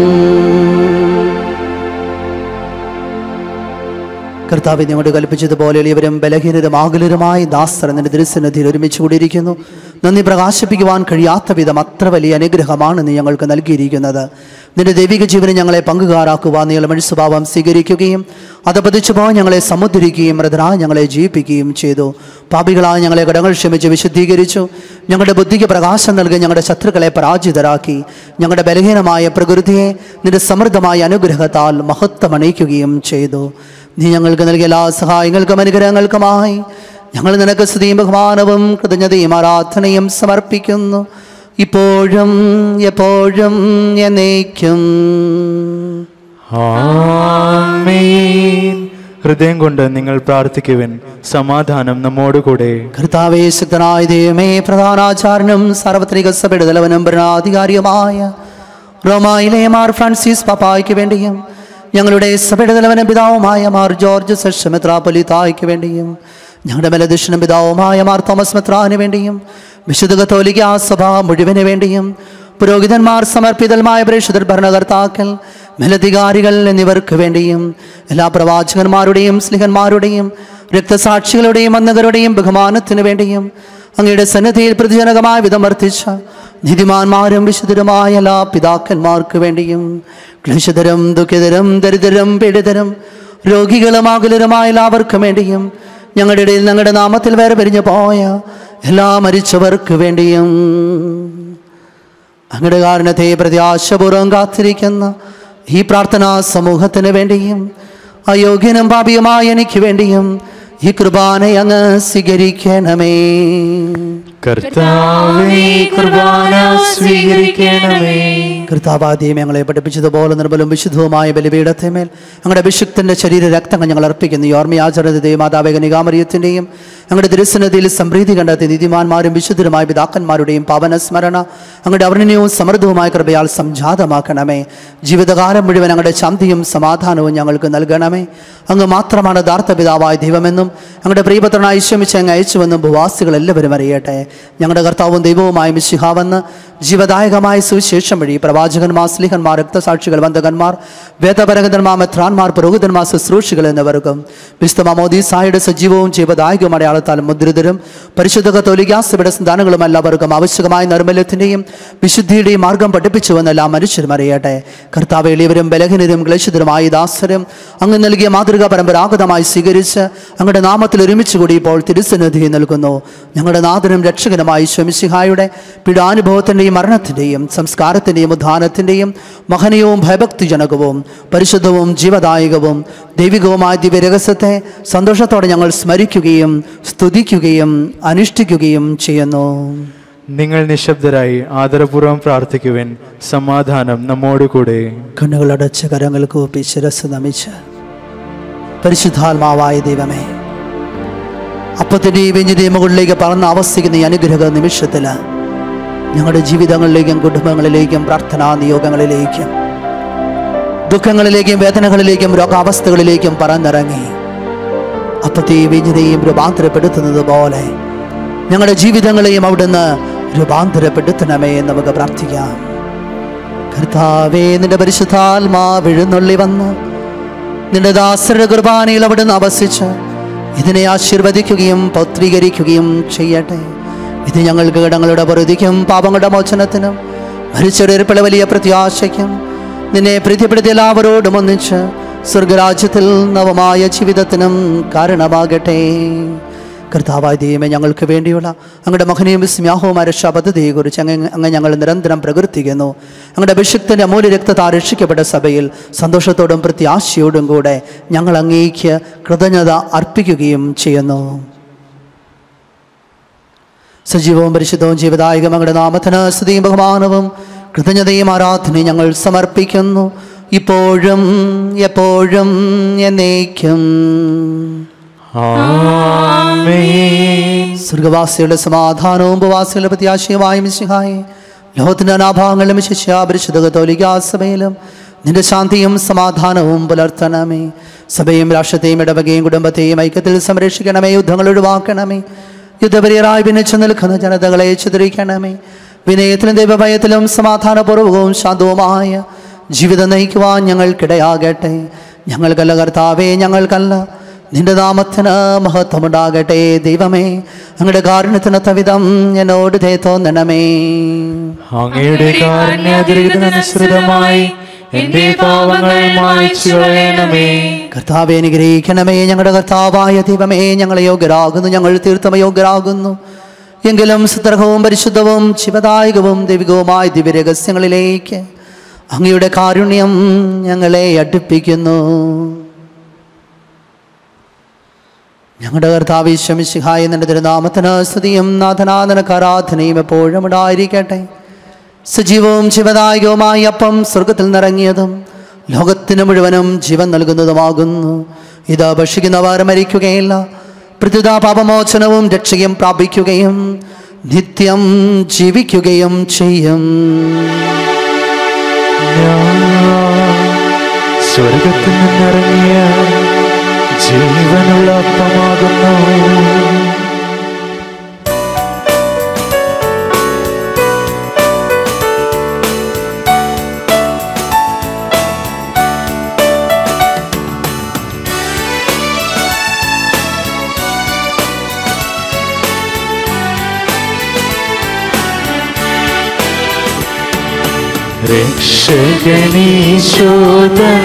കർത്താവ് ഞങ്ങളോട് കൽപ്പിച്ചതുപോലെ ഇവരും ബലഹീനരും ആകുലരുമായി ദാസർ നിന്റെ ദൃശ്യനിധിയിൽ ഒരുമിച്ച് കൂടിയിരിക്കുന്നു നന്ദി പ്രകാശിപ്പിക്കുവാൻ കഴിയാത്ത വിധം അത്ര വലിയ അനുഗ്രഹമാണ് നീ ഞങ്ങൾക്ക് നൽകിയിരിക്കുന്നത് നിന്റെ ദൈവിക ജീവനെ ഞങ്ങളെ പങ്കുകാരാക്കുവാൻ നീ മനുഷ്യ സ്വഭാവം സ്വീകരിക്കുകയും അത് പതിച്ചുപോകാൻ ഞങ്ങളെ സമുദ്രിക്കുകയും മൃതനായി ഞങ്ങളെ ജീവിപ്പിക്കുകയും ചെയ്തു പാപികളായ ഞങ്ങളെ കടങ്ങൾ ക്ഷമിച്ച് വിശുദ്ധീകരിച്ചു ഞങ്ങളുടെ ബുദ്ധിക്ക് പ്രകാശം നൽകി ഞങ്ങളുടെ ശത്രുക്കളെ പരാജിതരാക്കി ഞങ്ങളുടെ ബലഹീനമായ പ്രകൃതിയെ നിന്റെ സമൃദ്ധമായ അനുഗ്രഹത്താൽ മഹത്വമണിയിക്കുകയും ചെയ്തു നീ ഞങ്ങൾക്ക് നൽകിയ എല്ലാ സഹായങ്ങൾക്കും അനുഗ്രഹങ്ങൾക്കുമായി ഞങ്ങൾ നിനക്ക് സ്തുതിയും ബഹുമാനവും കൃതജ്ഞതയും ആരാധനയും സമർപ്പിക്കുന്നു ഇപ്പോഴും എപ്പോഴും എന്നേക്കും ആമേൻ ഹൃദയം കൊണ്ട് നിങ്ങൾ പ്രാർത്ഥിക്കുവിൻ സമാധാനം നമ്മോടുകൂടെ കർത്താവേ ശക്തനായ ദൈവമേ പ്രധാനാചാര്യനും സാർവത്രിക സഭയുടെ തലവനും ഭരണാധികാരിയുമായ റോമായിലെ മാർ ഫ്രാൻസിസ് പപ്പായ്ക്ക് വേണ്ടിയും ഞങ്ങളുടെ സഭയുടെ തലവനും പിതാവുമായ മാർ ജോർജ് സെഷ് മെത്രാപ്പൊലിത്തായ്ക്ക് വേണ്ടിയും ഞങ്ങളുടെ മെലദക്ഷിണ പിതാവുമായ മാർ തോമസ് മെത്രാന് വേണ്ടിയും വിശുദ്ധ കത്തോലിക്ക സഭ മുഴുവന് വേണ്ടിയും പുരോഹിതന്മാർ സമർപ്പിതമായ പ്രേക്ഷിതർ ഭരണകർത്താക്കൾ മേലധികാരികൾ എന്നിവർക്ക് വേണ്ടിയും എല്ലാ പ്രവാചകന്മാരുടെയും സ്ലിഹന്മാരുടെയും രക്തസാക്ഷികളുടെയും അന്നകരുടെയും ബഹുമാനത്തിനു വേണ്ടിയും അങ്ങയുടെ സന്നദ്ധിയിൽ പ്രതിജനകമായ വിധം വർദ്ധിച്ച നിധിമാന്മാരും വിശുദ്ധരുമായ എല്ലാ പിതാക്കന്മാർക്ക് വേണ്ടിയും ക്ലേശതരം ദുഃഖിതരും ദരിദ്രരും പീഡിതരും രോഗികളും ആകുലരുമായ എല്ലാവർക്കും വേണ്ടിയും ഞങ്ങളുടെ ഇടയിൽ ഞങ്ങളുടെ നാമത്തിൽ വേറെ പിരിഞ്ഞു പോയ എല്ലാ മരിച്ചവർക്ക് വേണ്ടിയും അങ്ങയുടെ കാരണത്തെ പ്രത്യാശപൂർവ്വം കാത്തിരിക്കുന്ന ഈ പ്രാർത്ഥനാ സമൂഹത്തിന് വേണ്ടിയും അയോഗ്യനും പാപിയുമായ എനിക്ക് വേണ്ടിയും ഈ കൃപാനെ അങ്ങ് സ്വീകരിക്കണമേ കർത്താവേ കുർബാന സ്വീകരിക്കണമേ കർത്താവാദ്യം ഞങ്ങളെ പഠിപ്പിച്ചതുപോലെ നിർമ്മലും വിശുദ്ധവുമായ ബലിപീഠത്തെമേൽ ഞങ്ങളുടെ അഭിഷിക്തന്റെ ശരീര രക്തങ്ങൾ ഞങ്ങൾ അർപ്പിക്കുന്നു ഈ ഓർമ്മയാചരണത്തിൻ്റെയും മാതാവേഗ നികാമറിയത്തിൻ്റെയും ഞങ്ങളുടെ തിരുസന്നതിയിൽ സംപ്രീതി കണ്ടെത്തി നീതിമാന്മാരും വിശുദ്ധരുമായ പിതാക്കന്മാരുടെയും പാവന സ്മരണ ഞങ്ങളുടെ അവർണ്ണനവും സമൃദ്ധവുമായ കൃപയാൽ സംജാതമാക്കണമേ ജീവിതകാലം മുഴുവൻ ഞങ്ങളുടെ ശാന്തിയും സമാധാനവും ഞങ്ങൾക്ക് നൽകണമേ അങ്ങ് മാത്രമാണ് യഥാർത്ഥ പിതാവായ ദൈവമെന്നും ഞങ്ങളുടെ പ്രിയപത്രനായി ശ്രമിച്ച് അങ്ങ് അയച്ചുവെന്നും ഭൂവാസികൾ എല്ലാവരും അറിയട്ടെ ഞങ്ങളുടെ കർത്താവും ദൈവവുമായ മിശിഹാവെന്ന് ജീവദായകമായ സുവിശേഷം വഴി പ്രവാചകന്മാർ സ്ലിഹന്മാർ രക്തസാക്ഷികൾ വന്ദകന്മാർ വേദപരകന്മാർ മെത്രാന്മാർ പുരോഹിതന്മാർ ശുശ്രൂഷികൾ എന്നിവർക്കും വിശുദ്ധ മമോദീസായുടെ സജീവവും ജീവദായകവും അടയാളത്താൽ മുദ്രിതരും പരിശുദ്ധ കത്തോലികാസയുടെ സന്താനങ്ങളും എല്ലാവർക്കും ആവശ്യമായ നൈർമല്യത്തിൻ്റെയും വിശുദ്ധിയുടെയും മാർഗം പഠിപ്പിച്ചുവെന്ന് എല്ലാ മനുഷ്യരും അറിയട്ടെ കർത്താവ് എളിയവരും ബലഹീനരും ക്ലേശിതരുമായ ഈ ദാസരും അങ്ങ് നൽകിയ മാതൃക പരമ്പരാഗതമായി സ്വീകരിച്ച് അങ്ങയുടെ നാമത്തിൽ ഒരുമിച്ച് കൂടി ഇപ്പോൾ തിരുസന്നിധി നൽകുന്നു ഞങ്ങളുടെ നാഥനും രക്ഷകനുമായി ശമിശിഹായുടെ പീഡാനുഭവത്തിൻ്റെയും മരണത്തിൻ്റെയും സംസ്കാരത്തിൻ്റെയും ഉദ്ധാനത്തിൻ്റെയും മഹനീയവും ഭയഭക്തിജനകവും പരിശുദ്ധവും ജീവദായകവും ദൈവികവുമായ ദിവ്യരഹസ്യത്തെ സന്തോഷത്തോടെ ഞങ്ങൾ സ്മരിക്കുകയും സ്തുതിക്കുകയും അനുഷ്ഠിക്കുകയും ചെയ്യുന്നു നിങ്ങൾ നിശബ്ദരായി ആദരപൂർവ്വം പ്രാർത്ഥിക്കുവിൻ സമാധാനം നമ്മോടുകൂടെ കണ്ണുകളടച്ച് കരങ്ങൾ കൂപ്പി ശിരസ് നമിച്ച് പരിശുദ്ധാത്മാവായ ദൈവമേ അപ്പത്തിൻ്റെയും വെഞ്ഞിൻ്റെയും മുകളിലേക്ക് പറന്ന് അവസ്ഥിക്കുന്ന ഈ അനുഗ്രഹ നിമിഷത്തിൽ ഞങ്ങളുടെ ജീവിതങ്ങളിലേക്കും കുടുംബങ്ങളിലേക്കും പ്രാർത്ഥനാ നിയോഗങ്ങളിലേക്കും ദുഃഖങ്ങളിലേക്കും വേദനകളിലേക്കും രോഗാവസ്ഥകളിലേക്കും പറന്നിറങ്ങി അപ്പത്തെയും വെഞ്ഞിനെയും രൂപാന്തരപ്പെടുത്തുന്നത് പോലെ ഞങ്ങളുടെ ജീവിതങ്ങളെയും അവിടുന്ന് രൂപാന്തരപ്പെടുത്തണമേ എന്ന് നമുക്ക് പ്രാർത്ഥിക്കാം കർത്താവേ നിന്റെ പരിശുദ്ധാത്മാവ് എഴുന്നള്ളി വന്ന് നിന്റെ ദാസരുടെ കുർബാനയിൽ അവിടുന്ന് അവസിച്ച് ഇതിനെ ആശീർവദിക്കുകയും പൗത്രീകരിക്കുകയും ചെയ്യട്ടെ ഇത് ഞങ്ങൾക്ക് കടങ്ങളുടെ പ്രതിക്കും പാപങ്ങളുടെ മോചനത്തിനും മരിച്ചൊരു വലിയ പ്രത്യാശയ്ക്കും നിന്നെ പ്രീതിപ്പെടുത്തിയ എല്ലാവരോടും ഒന്നിച്ച് സ്വർഗരാജ്യത്തിൽ നവമായ ജീവിതത്തിനും കാരണമാകട്ടെ കർത്താവായ ദൈവമേ ഞങ്ങൾക്ക് വേണ്ടിയുള്ള അങ്ങയുടെ മഹനീയും വിസ്മ്യാഹവുമായ രക്ഷാ പദ്ധതിയെക്കുറിച്ച് അങ്ങ് അങ്ങ് ഞങ്ങൾ നിരന്തരം പ്രകീർത്തിക്കുന്നു അങ്ങയുടെ അഭിഷിക്തൻ്റെ അമൂല്യ രക്തത്താൽ രക്ഷിക്കപ്പെട്ട സഭയിൽ സന്തോഷത്തോടും പ്രത്യാശയോടും കൂടെ ഞങ്ങൾ അങ്ങേക്ക് കൃതജ്ഞത അർപ്പിക്കുകയും ചെയ്യുന്നു സജീവവും പരിശുദ്ധവും ജീവദായകം അങ്ങയുടെ നാമത്തിന് സ്തുതിയും ബഹുമാനവും കൃതജ്ഞതയും ആരാധനയും ഞങ്ങൾ സമർപ്പിക്കുന്നു ഇപ്പോഴും എപ്പോഴും എന്നേക്കും ആമേൻ സ്വർഗവാസികളുടെ സമാധാനവും ഉപവാസികളുടെ പ്രത്യാശയുമായ മിശിഹായി ലോകത്തിന്റെ അനാഭാഗങ്ങളിലും ശിഷ്യാപരിശുദ്ധ കത്തോലികാസഭയിലും നിന്റെ ശാന്തിയും സമാധാനവും പുലർത്തണമേ സഭയും രാഷ്ട്രത്തെയും ഇടവകയും കുടുംബത്തെയും ഐക്യത്തിൽ സംരക്ഷിക്കണമേ യുദ്ധങ്ങൾ ഒഴിവാക്കണമേ യുദ്ധപരിയറായി ഭിന്നിച്ചു നിൽക്കുന്ന ജനതകളെ ചിതറിക്കണമേ വിനയത്തിലും ദൈവഭയത്തിലും സമാധാനപൂർവകവും ശാന്തവുമായ ജീവിതം നയിക്കുവാൻ ഞങ്ങൾക്കിടയാകട്ടെ ഞങ്ങൾക്കല്ല കർത്താവേ ഞങ്ങൾക്കല്ല നിന്റെ നാമത്തിന് മഹത്വമുണ്ടാകട്ടെ ദൈവമേ അങ്ങയുടെ കാരുണ്യത്തിന് തവിധം എന്നോട് ദേ തോന്നണമേ അങ്ങയുടെ കാരുണ്യാതിരിക്കുന്നതനുസൃതമായി എന്റെ പാവങ്ങൾ മായ്ച്ചു കളയണമേ കർത്താവെ അനുഗ്രഹിക്കണമേ ഞങ്ങളുടെ കർത്താവായ ദൈവമേ ഞങ്ങളെ യോഗ്യരാകുന്നു ഞങ്ങൾ തീർത്ഥമ യോഗ്യരാകുന്നു എങ്കിലും സുത്രഹവും പരിശുദ്ധവും ശിവദായകവും ദൈവികവുമായ ദിവ്യരഹസ്യങ്ങളിലേക്ക് അങ്ങയുടെ കാരുണ്യം ഞങ്ങളെ അടുപ്പിക്കുന്നു ഞങ്ങളുടെ കർത്താവ് ശമിശിഹായ നിന്റെ തിരുനാമത്തിന് സ്തുതിയും നാഥനാഥനക്ക് ആരാധനയും എപ്പോഴും ഉണ്ടായിരിക്കട്ടെ സജീവവും ശിവദായകവുമായ അപ്പം സ്വർഗത്തിൽ നിറങ്ങിയതും ലോകത്തിന് മുഴുവനും ജീവൻ നൽകുന്നതുമാകുന്നു ഇത് ഭക്ഷിക്കുന്നവർ മരിക്കുകയില്ല പ്രതിതാ പാപമോചനവും രക്ഷയും പ്രാപിക്കുകയും നിത്യം ജീവിക്കുകയും ചെയ്യും സ്വർഗത്തിൽ നിന്നിറങ്ങിയ ജീവനുള്ള അപ്പമാകുന്നു രക്ഷകനീശോദൻ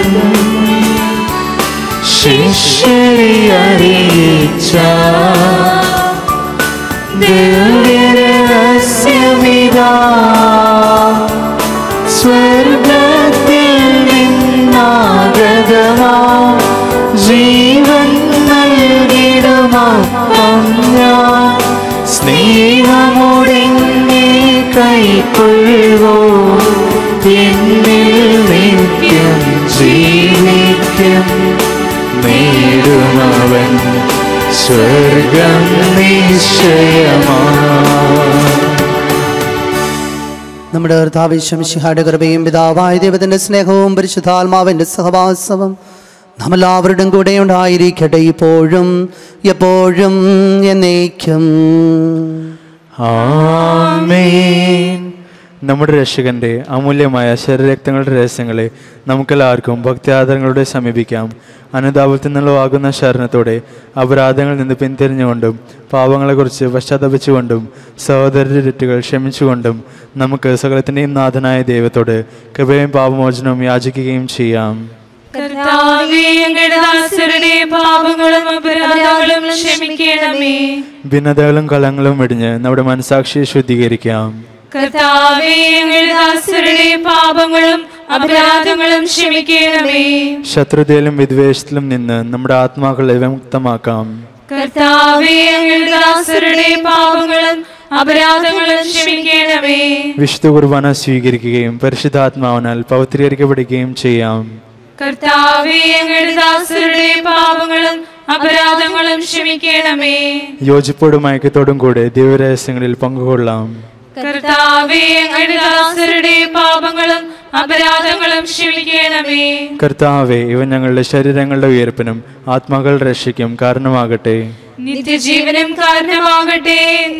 ശിഷ്യരെ അറിയിച്ച ദിവ്യരഹസ്യമിതാ സ്വർഗത്തിൽ നിന്നാഗതമാ ജീവൻ നൽകിടുമപ്പം ഞാൻ സ്നേഹമോടെന്നെ കൈക്കൊള്ളുവോ എന്നിൽ നിത്യം ജീവിക്കും നേടുമവൻ സ്വർഗം നിശ്ചയമാ നമ്മുടെ കർത്താവിശ്വമിശിഹായുടെ കൃപയും പിതാവായ ദൈവത്തിന്റെ സ്നേഹവും പരിശുദ്ധാത്മാവിന്റെ സഹവാസവും നമ്മളെല്ലാവരുടെയും കൂടെ ഉണ്ടായിരിക്കട്ടെ ഇപ്പോഴും എപ്പോഴും എന്നേക്കും ആമേൻ നമ്മുടെ രക്ഷകന്റെ അമൂല്യമായ ശരീരരക്തങ്ങളുടെ രഹസ്യങ്ങളെ നമുക്കെല്ലാവർക്കും ഭക്തിയാദരങ്ങളോടെ സമീപിക്കാം അനുതാപത്തിൽ നിന്നുള്ളവാകുന്ന ശരണത്തോടെ അപരാധങ്ങളിൽ നിന്ന് പിന്തിരിഞ്ഞുകൊണ്ടും പാവങ്ങളെക്കുറിച്ച് പശ്ചാത്തപിച്ചുകൊണ്ടും സഹോദരരുടെ തെറ്റുകൾ ക്ഷമിച്ചുകൊണ്ടും നമുക്ക് സകലത്തിൻ്റെയും നാഥനായ ദൈവത്തോട് കൃപയും പാപമോചനവും യാചിക്കുകയും ചെയ്യാം കർത്താവേ അങ്ങയുടെ ദാസരുടെ പാപങ്ങളും അപരാധങ്ങളും ക്ഷമിക്കണമേ ഭിന്നതകളും കലങ്ങളും വെടിഞ്ഞ് നമ്മുടെ മനസാക്ഷിയെ ശുദ്ധീകരിക്കാം കർത്താവേ അങ്ങയുടെ ദാസരുടെ പാപങ്ങളും അപരാധങ്ങളും ക്ഷമിക്കണമേ ശത്രുതയിലും വിദ്വേഷത്തിലും നിന്ന് നമ്മുടെ ആത്മാക്കളെ വിമുക്തമാക്കാം കർത്താവേ അങ്ങയുടെ ദാസരുടെ പാപങ്ങളും അപരാധങ്ങളും ക്ഷമിക്കണമേ വിശുദ്ധ കുർബാന സ്വീകരിക്കുകയും പരിശുദ്ധാത്മാവിനാൽ പവിത്രീകരിക്കപ്പെടുകയും ചെയ്യാം കർത്താവേ അങ്ങയുടെ ദാസരുടെ പാപങ്ങളും അപരാധങ്ങളും ക്ഷമിക്കണമേ യോജിപ്പോടും ഐക്യത്തോടും കൂടെ ദിവ്യരഹസ്യങ്ങളിൽ പങ്കുകൊള്ളാം കർത്താവേ അങ്ങയുടെ ദാസരുടെ പാപങ്ങളും അപരാധങ്ങളും ക്ഷമിക്കണമേ കർത്താവെ ഇവ ഞങ്ങളുടെ ശരീരങ്ങളുടെ ഉയർപ്പിനും ആത്മാക്കളുടെ രക്ഷയ്ക്കും കാരണമാകട്ടെ നിത്യജീവനം കാരണമാകട്ടെ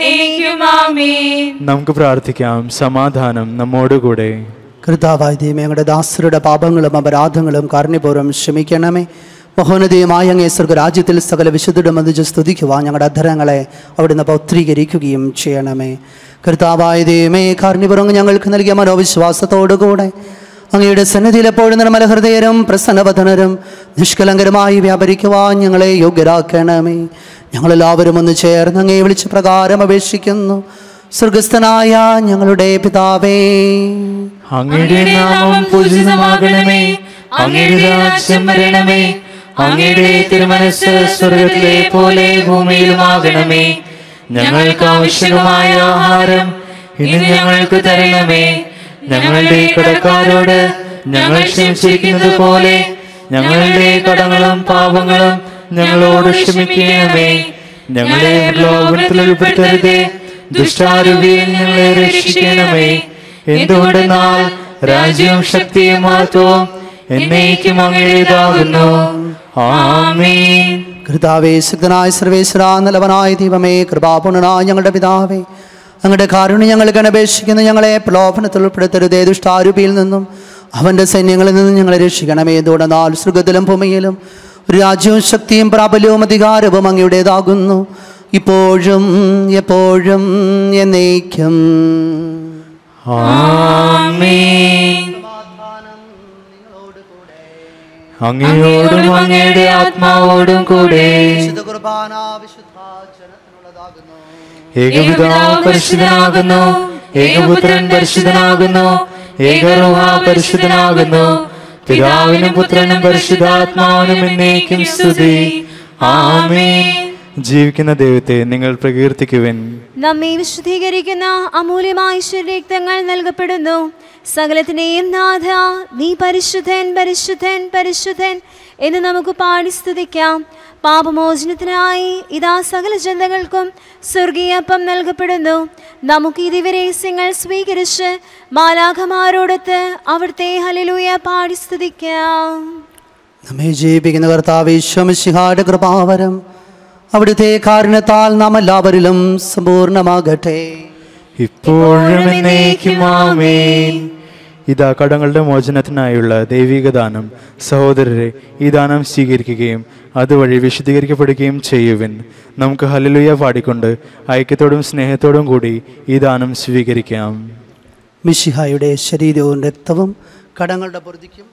നെയ്ക്കുമാമേൻ നമുക്ക് പ്രാർത്ഥിക്കാം സമാധാനം നമ്മോടുകൂടെ കർത്താവായ ദൈവം ഞങ്ങളുടെ ദാസരുടെ പാപങ്ങളും അപരാധങ്ങളും കാരണപൂർവ്വം ക്ഷമിക്കണമേ മഹോന്നതയുമായ അങ്ങേ സ്വർഗരാജ്യത്തിൽ സകല വിശുദ്ധരുടെ മതിച്ച് സ്തുതിക്കുവാൻ ഞങ്ങളുടെ അധരങ്ങളെ അവിടുന്ന് പൗത്രീകരിക്കുകയും ചെയ്യണമേ കർത്താവായ ദൈവമേ കാരണപൂർവ്വം ഞങ്ങൾക്ക് നൽകിയ മനോവിശ്വാസത്തോടുകൂടെ അങ്ങയുടെ സന്നിധിയിൽ എപ്പോഴും നിർമ്മല ഹൃദയരും പ്രസന്നവധനരും നിഷ്കലങ്കരമായി വ്യാപരിക്കുവാൻ ഞങ്ങളെ യോഗ്യരാക്കണമേ ഞങ്ങളെല്ലാവരും ഒന്ന് ചേർന്ന് അങ്ങേ വിളിച്ച പ്രകാരം അപേക്ഷിക്കുന്നു സ്വർഗസ്ഥനായ ഞങ്ങളുടെ പിതാവേ അങ്ങയുടെ നാമം പൂജിതമാകണമേ അങ്ങയുടെ രാജ്യം വരണമേ അങ്ങയുടെ തിരുമനസ് സ്വർഗത്തിലെ പോലെ ഭൂമിയിലുമാകണമേ ഞങ്ങൾക്ക് ആവശ്യമായ ആഹാരം ഇന്ന് ഞങ്ങൾക്ക് തരണമേ ഞങ്ങളുടെ കടക്കാരോട് ഞങ്ങൾ ക്ഷമിച്ചിരിക്കുന്നത് പോലെ ഞങ്ങളുടെ കടങ്ങളും പാപങ്ങളും ഞങ്ങളോട് ക്ഷമിക്കണമേ ഞങ്ങളെ പ്രലോഭനത്തിൽ ഉൾപ്പെടുത്തരുതേ ദുഷ്ടാരൂപിയിൽ ഞങ്ങളെ രക്ഷിക്കണമേ എന്തുകൊണ്ടെന്നാൽ രാജ്യവും ശക്തിയും മഹത്വവും എന്നേക്കും അങ്ങയുടേതാകുന്നു ആമേൻ കർത്താവേ ശക്തനായ സർവേശ്വര നലവനായ ദൈവമേ കൃപാപൂർണനായ ഞങ്ങളുടെ പിതാവേ അങ്ങയുടെ കാരുണ്യം ഞങ്ങൾക്ക് അപേക്ഷിക്കുന്ന ഞങ്ങളെ പ്രലോഭനത്തിൽ ഉൾപ്പെടുത്തരുതേ ദുഷ്ടാരൂപിയിൽ നിന്നും അവൻ്റെ സൈന്യങ്ങളിൽ നിന്നും ഞങ്ങളെ രക്ഷിക്കണമേ എന്തുകൊണ്ടെന്നാൽ സുഖത്തിലും ഭൂമിയിലും രാജ്യവും ശക്തിയും പ്രാബല്യവും അധികാരവും അങ്ങയുടേതാകുന്നു ഇപ്പോഴും എപ്പോഴും എന്നേക്കും ആമേൻ അങ്ങയോടും അങ്ങയുടെ ആത്മാവോടും കൂടെ ഏകപിതാവ് പരിശുദ്ധനാകുന്നു ഏകപുത്രൻ പരിശുദ്ധനാകുന്നു ഏകറുഹ പരിശുദ്ധനാകുന്നു പിതാവിനും പുത്രനും പരിശുദ്ധാത്മാവിനും എന്നേക്കും സ്തുതി ആമേൻ ജീവിക്കുന്ന ദൈവത്തെ നിങ്ങൾ പ്രകീർത്തിക്കുവിൻ നമ്മെ വിശുദ്ധീകരിക്കുന്ന അമൂല്യമായ ശരീരക്തങ്ങൾ നൽകപ്പെടുന്നു സകലത്തിനെയും നാഥ നീ പരിശുദ്ധൻ പരിശുദ്ധൻ പരിശുദ്ധൻ എന്ന് നമുക്ക് പാടി സ്തുതിക്കാം പാപമോചനത്തിനായി ഇതാ സകല ജനതകൾക്കും സ്വർഗീയപ്പം നൽകപ്പെടുന്നു നമുക്ക് ഈ ദിവരഹസ്യങ്ങൾ സ്വീകരിച്ച് മാലാഖമാരോടൊത്ത് അവിടുത്തെ ഹലിലൂയ പാടി സ്തുതിക്കാം നമ്മെ ജീവിപ്പിക്കുന്ന കർത്താവ് ഈശ്വമിശിഹായുടെ കൃപാവരം അവിടുത്തെ കാരണത്താൽ നാം എല്ലാവരിലും സമ്പൂർണ്ണമാകട്ടെ ഇപ്പോഴും എന്നേക്കും ആമേൻ ഇതാ കടങ്ങളുടെ മോചനത്തിനായുള്ള ദൈവിക ദാനം സഹോദരരെ ഈ ദാനം സ്വീകരിക്കുകയും അതുവഴി വിശദീകരിക്കപ്പെടുകയും ചെയ്യുവിൻ നമുക്ക് ഹല്ലേലൂയ പാടിക്കൊണ്ട് ഐക്യത്തോടും സ്നേഹത്തോടും കൂടി ഈ ദാനം സ്വീകരിക്കാം മിഷിഹായുടെ ശരീരവും രക്തവും കടങ്ങളുടെ പൊറുതിക്കും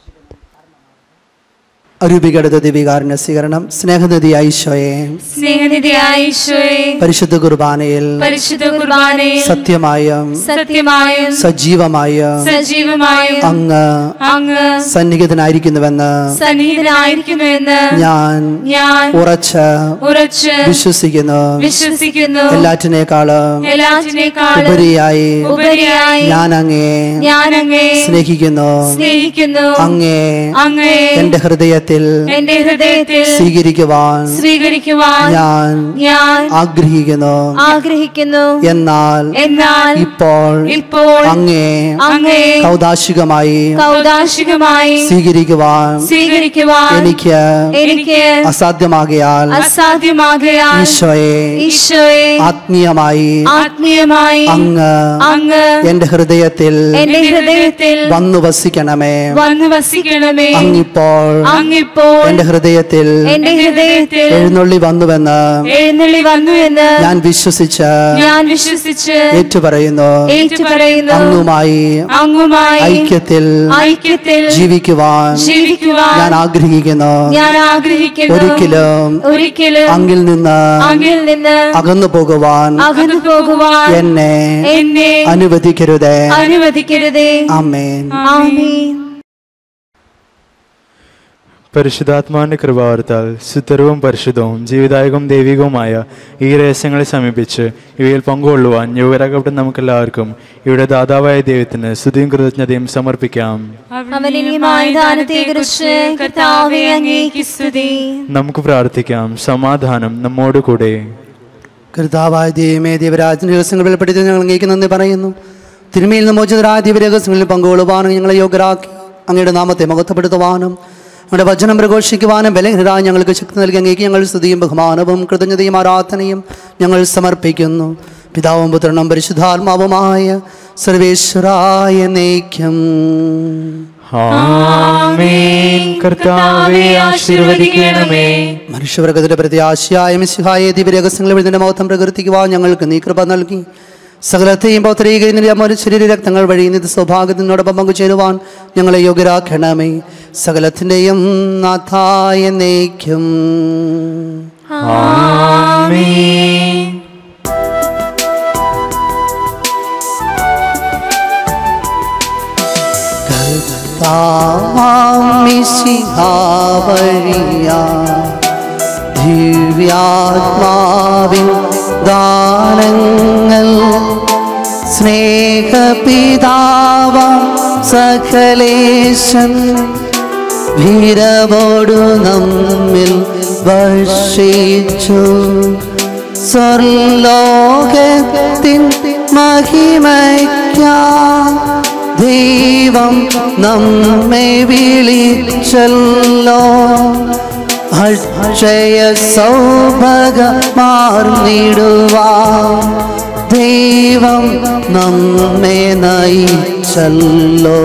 അരൂപികടുത്ത ദിവികാരന്റെ സ്വീകരണം സ്നേഹനിധി ഐശോയെ സ്നേഹനിധിയായ ഈശോയെ പരിശുദ്ധ കുർബാനയിൽ പരിശുദ്ധ കുർബാനയിൽ സത്യമായും സത്യമായും സജീവമായും സജീവമായും അങ്ങ് അങ്ങ് സന്നിഹിതനായിരിക്കുന്നുവെന്ന് സന്നിഹിതനായിരിക്കുന്നുവെന്ന് ഞാൻ ഞാൻ ഉറച്ച് ഉറച്ച് വിശ്വസിക്കുന്നു വിശ്വസിക്കുന്നു എല്ലാറ്റിനേക്കാളും എല്ലാറ്റിനേക്കാളും ഉപരിയായി ഉപരിയായി ഞാൻ അങ്ങേ ഞാൻ അങ്ങേ സ്നേഹിക്കുന്നു സ്നേഹിക്കുന്നു അങ്ങേ അങ്ങേ എന്റെ ഹൃദയത്തിൽ എന്റെ ഹൃദയത്തിൽ സ്വീകരിക്കുവാൻ സ്വീകരിക്കുവാൻ ഞാൻ ഞാൻ ആഗ്രഹിക്കുന്നു ആഗ്രഹിക്കുന്നു എന്നാൽ എന്നാൽ ഇപ്പോൾ ഇപ്പോൾ അങ്ങേ അങ്ങേ കൗതാശികമായി കൗതാശികമായി സ്വീകരിക്കുവാൻ സ്വീകരിക്കുവാൻ എനിക്ക് എനിക്ക് അസാധ്യമാകയാൽ അസാധ്യമാകയാൽ ഈശോയെ ഈശോയെ ആത്മീയമായി ആത്മീയമായി അങ്ങ് അങ്ങ് എന്റെ ഹൃദയത്തിൽ എന്റെ ഹൃദയത്തിൽ വന്നു വസിക്കണമേ വന്നു വസിക്കണമേ അങ്ങിപ്പോൾ അങ്ങിപ്പോൾ എന്റെ ഹൃദയത്തിൽ എന്റെ ഹൃദയത്തിൽ എഴുന്നള്ളി വന്നുവെന്ന് എഴുന്നള്ളി വന്നു എന്ന് ഞാൻ വിശ്വസിച്ച് ഞാൻ വിശ്വസിച്ച് ഏറ്റുപറയുന്നു ഏറ്റുപറയുന്നു അങ്ങുമായി അങ്ങുമായി ഐക്യത്തിൽ ഐക്യത്തിൽ ജീവിക്കുവാൻ ജീവിക്കുവാൻ ഞാൻ ആഗ്രഹിക്കുന്നു ഞാൻ ആഗ്രഹിക്കുന്നു ഒരിക്കലും ഒരിക്കലും അങ്ങിൽ നിന്ന് അങ്ങിൽ നിന്ന് അകന്നു പോകുവാൻ അകന്നു പോകുവാൻ എന്നെ എന്നെ അനുവദിക്കരുതേ അനുവദിക്കരുതേ ആമേൻ ആമേൻ പരിശുദ്ധാത്മാവിന്റെ കൃപാവർത്താൽ സുത്തരവും പരിശുദ്ധവും ജീവിതായകവും ദൈവികവുമായ ഈ രഹസ്യങ്ങളെ സമീപിച്ച് ഇവയിൽ പങ്കുകൊള്ളുവാൻ യുവരാകപ്പെട്ട നമുക്കെല്ലാവർക്കും ഇവിടെ ദാതാവായ ദൈവത്തിന് സ്തുതിയും കൃതജ്ഞതയും സമർപ്പിക്കാം അവനിയമായ ദാനത്തെക്കുറിച്ച് കർത്താവെ അങ്ങേക്ക് സ്തുതി നമുക്ക് പ്രാർത്ഥിക്കാം സമാധാനം നമ്മോട് കൂടെ കർത്താവായ ദൈവമേ ദൈവരാജന്റെ രഹസ്യങ്ങൾ വെളിപ്പെടുത്തി ഞങ്ങൾ അങ്ങേക്ക് നന്ദി പറയുന്നു തിരുമയിൽ നിന്ന് മോചിതരായ ദൈവരഹസ്യങ്ങളിൽ പങ്കുകൊള്ളുവാനും ഞങ്ങളെ യോഗ്യരാക്കി അങ്ങയുടെ നാമത്തെ മഹത്വപ്പെടുത്തുവാനും അങ്ങയുടെ വചനം പ്രഘോഷിക്കുവാനും ബലഹീനരായ ഞങ്ങൾക്ക് ശക്തി നൽകി അങ്ങേക്ക് ഞങ്ങൾ സ്തുതിയും ബഹുമാനവും കൃതജ്ഞതയും ആരാധനയും ഞങ്ങൾ സമർപ്പിക്കുന്നു പിതാവും പുത്രനും പരിശുദ്ധാത്മാവുമായ സർവേശ്വരായ നയിക്കും ആമേൻ കർത്താവെ ആശീർവദിക്കണമേ മനുഷ്യവർഗത്തിന്റെ പ്രത്യാശയായ മിശിഹായ ദിവ്യരഹസ്യങ്ങൾ എഴുതിന്റെ മഹത്വം പ്രകീർത്തിക്കുവാൻ ഞങ്ങൾക്ക് നീ കൃപ നൽകി സകലത്തെയും പൗത്രീകരിക്കുന്ന അമര ശരീര രക്തങ്ങൾ വഴി നിത് സൗഭാഗ്യത്തിനോടൊപ്പം പങ്കുചേരുവാൻ ഞങ്ങളെ യോഗ്യരാക്കണമേ സകലത്തിൻ്റെയും നാഥായ നയിക്കും ആമേൻ വഴിയ ദിവ്യാത്മാവിൻ ദാനങ്ങൾ സ്നേഹപിതാവ സകലേശൻ ഭീരവോടു നമ്മിൽ വർഷിച്ചു സ്വർലോകത്തിൻ മഹിമയ്ക്കാ ദൈവം നമ്മെ വിളിച്ചല്ലോ അക്ഷയ സൗഭഗമാർന്നിടുവാ ദൈവം നമ്മെ നയിച്ചല്ലോ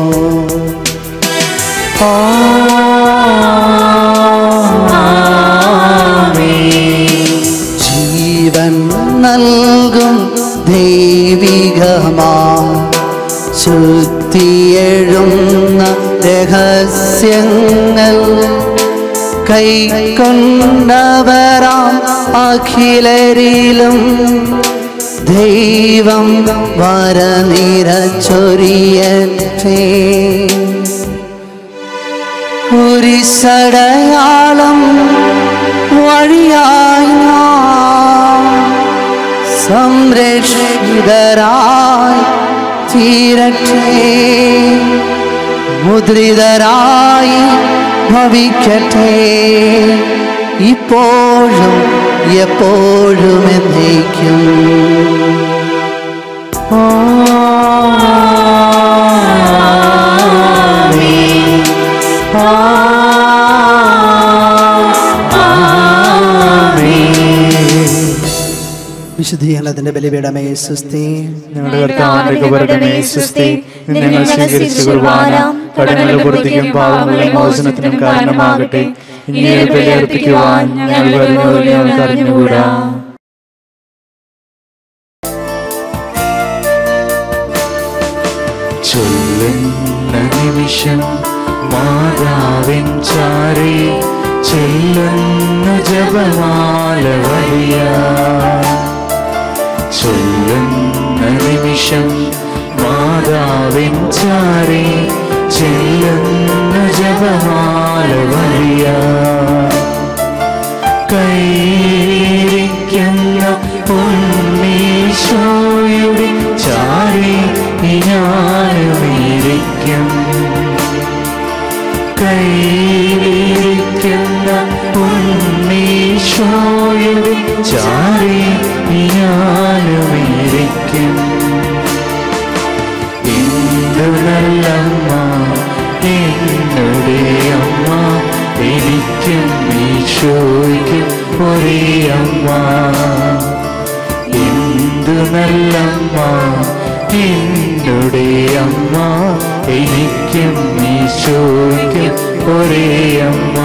ജീവൻ നൽകും ദൈവികമാ ശുദ്ധിയെഴുന്ന രഹസ്യങ്ങൾ കൈക്കൊണ്ടവരാം അഖിലരിലും ദൈവം വരനിരച്ചൊരിയേ കുരിശടയാളം വഴിയായി നാം സംരക്ഷിതരായി തീരട്ടെ മുദ്രിതരായി ഭവിക്കട്ടെ ഇപ്പോഴും എപ്പോഴും എന്നേക്കും വിശുദ്ധീകരണത്തിന്റെ ബലിപീഠമേ സുസ്ഥി ഞങ്ങളുടെ കർത്താവിന്റെ കബറിടമേ സുസ്ഥി ഇന്ന് ഞങ്ങൾ സ്വീകരിച്ച കുർബാന കടങ്ങളുടെ പുറത്തേക്കും പാവങ്ങളുടെ മോചനത്തിനും കാരണമാകട്ടെ ഇനി ഒരു ബലി അർപ്പിക്കുവാൻ ഞങ്ങൾ വരുന്നത് ഞങ്ങൾക്ക് അറിഞ്ഞുകൂടാ ചൊല്ലുന്ന നിമിഷം മാതാവിൻ ചാരി ചെല്ലുന്ന ജപമാല വരിയ ചൊല്ലുന്ന നിമിഷം മാതാവിൻ ചാരി ചെല്ലുന്ന ജപമാല വരിയ കൈരിക്കുന്ന പൊന്നീശോയുടെ ചാരി ഞാനുമിരിക്കും കൈരിക്കുന്ന പൊന്നീശോയുടെ ചാരി ഞാനുമിരിക്കും എന്തു നല്ലമ്മ എന്നുടെ അമ്മ എനിക്കും ഈശോയ്ക്കും ഒരേ അമ്മ എന്തു നല്ലമ്മ എന്നുടെ അമ്മ എനിക്കും ഈശോയ്ക്കും ഒരേ അമ്മ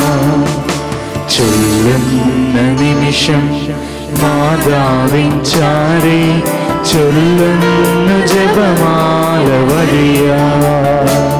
ചൊല്ലുന്ന നിമിഷം മാതാവിൻ ചാരി ചൊല്ലുന്നു ജപമാല വഴിയാ